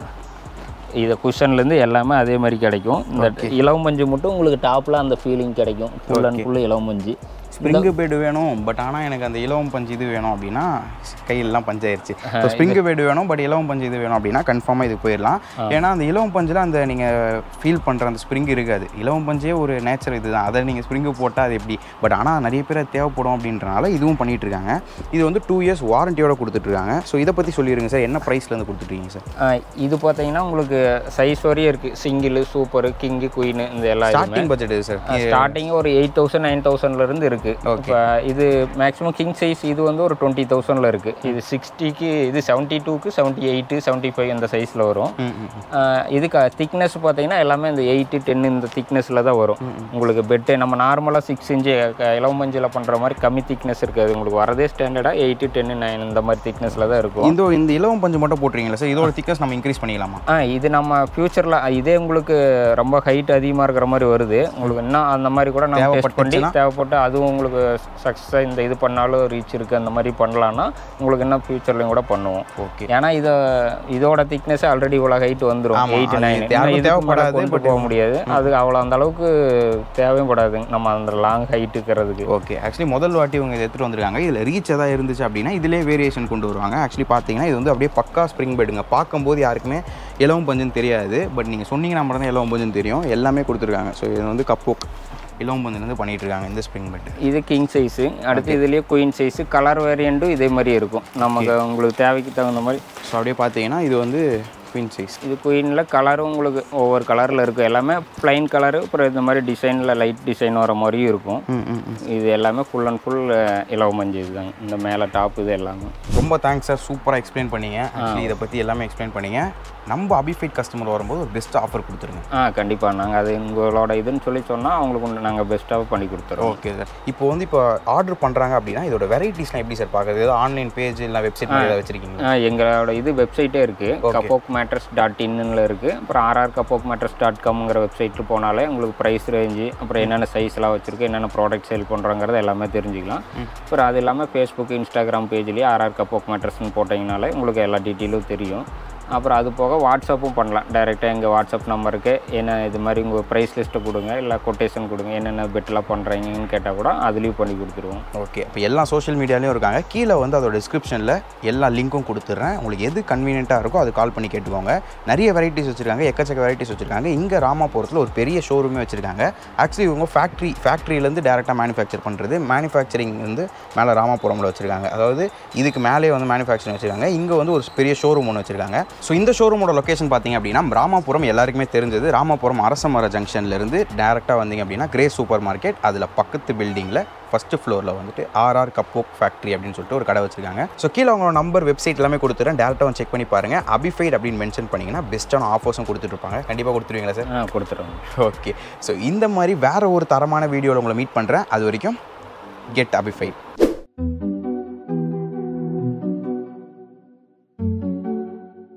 இதை குஷன்லேருந்து எல்லாமே அதே மாதிரி கிடைக்கும் இந்த இலவ மஞ்சு மட்டும் உங்களுக்கு டாப்பில் அந்த ஃபீலிங் கிடைக்கும் ஃபுல் அண்ட் ஃபுல் இலவ மஞ்சு ஸ்ப்ரிங்கு பெட் வேணும் பட் ஆனால் எனக்கு அந்த இலவம் பஞ்சு இது வேணும் அப்படின்னா கையெல்லாம் பஞ்சாயிருச்சு ஸோ ஸ்ப்ரிங்கு பெட் வேணும் பட் இலவம் பஞ்சு இது வேணும் அப்படின்னா கன்ஃபார்மாக இது போயிடலாம் ஏன்னா அந்த இலவம் பஞ்சில் அந்த நீங்கள் ஃபீல் பண்ணுற அந்த ஸ்ப்ரிங் இருக்காது இலவம் பஞ்சே ஒரு நேச்சர் இதுதான் அதை நீங்கள் ஸ்ப்ரிங்கு போட்டால் அது எப்படி பட் ஆனால் நிறைய பேர் அது தேவைப்படும் அப்படின்றனால இதுவும் பண்ணிட்டு இருக்காங்க இது வந்து டூ இயர்ஸ் வாரண்டியோட கொடுத்துட்ருக்காங்க ஸோ இதை பற்றி சொல்லிடுங்க சார் என்ன ப்ரைஸ்லேருந்து கொடுத்துட்ருக்கீங்க சார் ஆ, இது பார்த்தீங்கன்னா உங்களுக்கு சைஸ் வரையும் இருக்குது சிங்கிள் சூப்பர் கிங்கு குயின் இந்த எல்லா இதுவுமே ஸ்டார்டிங் பட்ஜெட் இது சார் ஸ்டார்டிங் ஒரு எயிட் தௌசண்ட் நைன் தௌசண்ட்லேருந்து இருக்குது இப்போ இது மேக்ஸிமம் கிங் சைஸ் இது வந்து ஒரு டுவெண்ட்டி தௌசண்டில் இருக்குது இது சிக்ஸ்டிக்கு இது செவன்ட்டி டூக்கு செவன்ட்டி எயிட்டு செவன்ட்டி ஃபைவ் அந்த சைஸில் வரும் ம் ம் ஆ, இதுக்கு திக்னஸ் பார்த்தீங்கன்னா எல்லாமே இந்த எயிட்டு டென் இந்த திக்னஸில் தான் வரும் உங்களுக்கு பெட்டு நம்ம நார்மலாக சிக்ஸ் இன்ச்சு இளவு மஞ்சள் பண்ணுற மாதிரி கம்மி திக்னஸ் இருக்காது உங்களுக்கு வரதே ஸ்டாண்டர்டாக எயிட்டு டென்னு நைன் இந்த மாதிரி திக்னஸில் தான் இருக்கும் இந்த இந்த இலவம் பஞ்சு மட்டும் போட்டுறீங்களா சார் இதோட திக்னஸ் நம்ம இன்க்ரீஸ் பண்ணிக்கலாமா ஆ இது நம்ம ஃப்யூச்சரில் இதே உங்களுக்கு ரொம்ப ஹைட் அதிகமாக இருக்கிற மாதிரி வருது உங்களுக்கு இன்னும் அந்த மாதிரி கூட நம்ம டெஸ்ட் பண்ணி தேவைப்பட்டு அதுவும் உங்களுக்கு சக்ஸஸாக இந்த இது பண்ணாலும் ரீச் இருக்குது அந்த மாதிரி பண்ணலான்னா உங்களுக்கு இன்னும் ஃப்யூச்சர்லையும் கூட பண்ணுவோம் ஓகே ஏன்னா இதை இதோட திக்னஸ் ஆல்ரெடி இவ்வளோ ஹைட் வந்துடும் ஆமா, எயிட் அது நைன் தேவை- தேவைப்படாது, கொண்டு போக முடியாது அது அவ்வளோ அந்த அளவுக்கு தேவையும் படாது நம்ம அந்த லாங் ஹைட் இருக்கிறதுக்கு ஓகே ஆக்சுவலி முதல் வாட்டி இவங்க இதை எடுத்துகிட்டு வந்திருக்காங்க இதில் ரீச் எதாவது இருந்துச்சு அப்படின்னா இதிலே வேரியேஷன் கொண்டு வருவாங்க ஆக்சுவலி பார்த்தீங்கன்னா இது வந்து அப்படியே பக்கா ஸ்ப்ரிங் பெட்டுங்க பார்க்கும்போது யாருக்குமே இலவம் பஞ்சுன்னு தெரியாது பட் நீங்கள் சொன்னீங்கன்னா மட்டும் தான் இலவம் பஞ்சுன்னு தெரியும் எல்லாமே கொடுத்துருக்காங்க ஸோ இது வந்து கப்போக் இலவம் பஞ்சுலேருந்து பண்ணிட்டு இருக்காங்க இந்த ஸ்ப்ரிங் பெட் இது கிங் சைஸு அடுத்து இதுலேயே குயின் சைஸு கலர் வேரியண்ட்டும் இதே மாதிரி இருக்கும் நமக்கு உங்களுக்கு தேவைக்கு தகுந்த மாதிரி ஸோ அப்படியே பார்த்தீங்கன்னா இது வந்து குயின் சைஸ் இது குயினில் கலரும் உங்களுக்கு ஒவ்வொரு கலரில் இருக்கும் எல்லாமே ப்ளைன் கலரு அப்புறம் இந்த மாதிரி டிசைனில் லைட் டிசைன் வர மாதிரியும் இருக்கும் ம் ம் ம். இது எல்லாமே ஃபுல் அண்ட் ஃபுல் இலவ மஞ்சள் இதுதாங்க இந்த மேலே டாப் இது எல்லாமே ரொம்ப தேங்க்ஸ் சார் சூப்பராக எக்ஸ்பிளைன் பண்ணீங்க ஆக்சுவலி இதை பற்றி எல்லாமே எக்ஸ்பிளைன் பண்ணீங்க நம்ம அபிஃபைட் கஸ்டமர் வரும்போது ஒரு பெஸ்ட் ஆஃபர் கொடுத்துருங்க ஆ கண்டிப்பாக நாங்கள் அது உங்களோட இதுன்னு சொல்லி சொன்னால் அவங்களுக்கு உண்டு நாங்கள் பெஸ்ட்டாக பண்ணி கொடுத்துறோம் ஓகே சார் இப்போ வந்து இப்போ ஆர்டர் பண்ணுறாங்க அப்படின்னா இதோட வெரைட்டிஸ்லாம் எப்படி சார் பார்க்குறது ஏதோ ஆன்லைன் பேஜ் இல்லை வெப்சைட் மாதிரி ஏதாவது வச்சிருக்கீங்களா ஆ, எங்களோட இது வெப்சைட்டே இருக்குது கப்போக் மேட்ரஸ் டாட் இன்னில் இருக்குது அப்புறம் ஆர்ஆர் கப்போக் மேட்ரஸ் டாட் காம்ங்கிற வெப்சைட்டில் போனாலே உங்களுக்கு ப்ரைஸ் ரேஞ்சு அப்புறம் என்னென்ன சைஸ்லாம் வச்சுருக்கு என்னென்ன ப்ராடக்ட் சேல் பண்ணுறோங்கிறத எல்லாமே தெரிஞ்சுக்கலாம் அப்புறம் அது இல்லாமல் ஃபேஸ்புக் இன்ஸ்டாகிராம் பேஜ்லேயே ஆர்ஆர் கப்போக் மேட்ரஸ்னு போட்டிங்கனாலே உங்களுக்கு எல்லா டீட்டெயிலும் தெரியும் அப்புறம் அது போக வாட்ஸ்அப்பும் பண்ணலாம் டைரெக்டாக எங்கள் வாட்ஸ்அப் நம்பருக்கு என்ன இது மாதிரி உங்கள் ப்ரைஸ் லிஸ்ட்டை கொடுங்க இல்லை கொட்டேஷன் கொடுங்க என்னென்ன பெட்டெலாம் பண்ணுறீங்கன்னு கேட்டால் கூட அதுலேயும் பண்ணி கொடுத்துருவோம் ஓகே இப்போ எல்லா சோஷியல் மீடியாலையும் இருக்காங்க கீழே வந்து அதோட டிஸ்கிரிப்ஷனில் எல்லா லிங்க்கும் கொடுத்துட்றேன் உங்களுக்கு எது கன்வீனியண்ட்டாக இருக்கோ அது கால் பண்ணி கேட்டுக்கோங்க நிறைய வெரைட்டிஸ் வச்சுருக்காங்க எக்கச்சக்க வெரைட்டிஸ் வச்சுருக்காங்க இங்கே ராமாபுரத்தில் ஒரு பெரிய ஷோரூமே வச்சுருக்காங்க ஆக்சுவலி இவங்க ஃபேக்ட்ரி ஃபேக்ட்ரியிலேருந்து டேரெக்டாக மேனுஃபேக்சர் பண்ணுறது மேனுஃபேக்சரிங் வந்து மேலே ராமாபுரமில் வச்சுருக்காங்க அதாவது இதுக்கு மேலே வந்து மேனுஃபேக்சரிங் வச்சுருக்காங்க இங்கே வந்து ஒரு பெரிய ஷோரூம் ஒன்று வச்சுருக்காங்க ஸோ இந்த ஷோரூமோட லொக்கேஷன் பார்த்தீங்க அப்படின்னா ராமாபுரம் எல்லாருக்குமே தெரிஞ்சது ராமாபுரம் அரசமர ஜங்ஷன்லேருந்து டேரெக்டாக வந்தீங்க அப்படின்னா கிரே சூப்பர் மார்க்கெட் அதில் பக்கத்து பில்டிங்கில் ஃபஸ்ட்டு ஃப்ளோரில் வந்துட்டு ஆர்ஆர் கப்போக் ஃபேக்ட்ரி அப்படின்னு சொல்லிட்டு ஒரு கடை வச்சிருக்காங்க ஸோ கீழே அவங்களோட நம்பர் வெப்சைட் எல்லாமே கொடுத்துறேன் டேரெக்டாக வந்து செக் பண்ணி பாருங்க அபிஃபைட் அப்படின்னு மென்ஷன் பண்ணிங்கன்னா பெஸ்ட்டான ஆஃபர்ஸும் கொடுத்துட்ருப்பாங்க கண்டிப்பாக கொடுத்துருவீங்களா சார் ஆ கொடுத்துருவோம் ஓகே ஸோ இந்த மாதிரி வேற ஒரு தரமான வீடியோவில் உங்களை மீட் பண்ணுறேன் அது வரைக்கும் கெட் அபிஃபைட்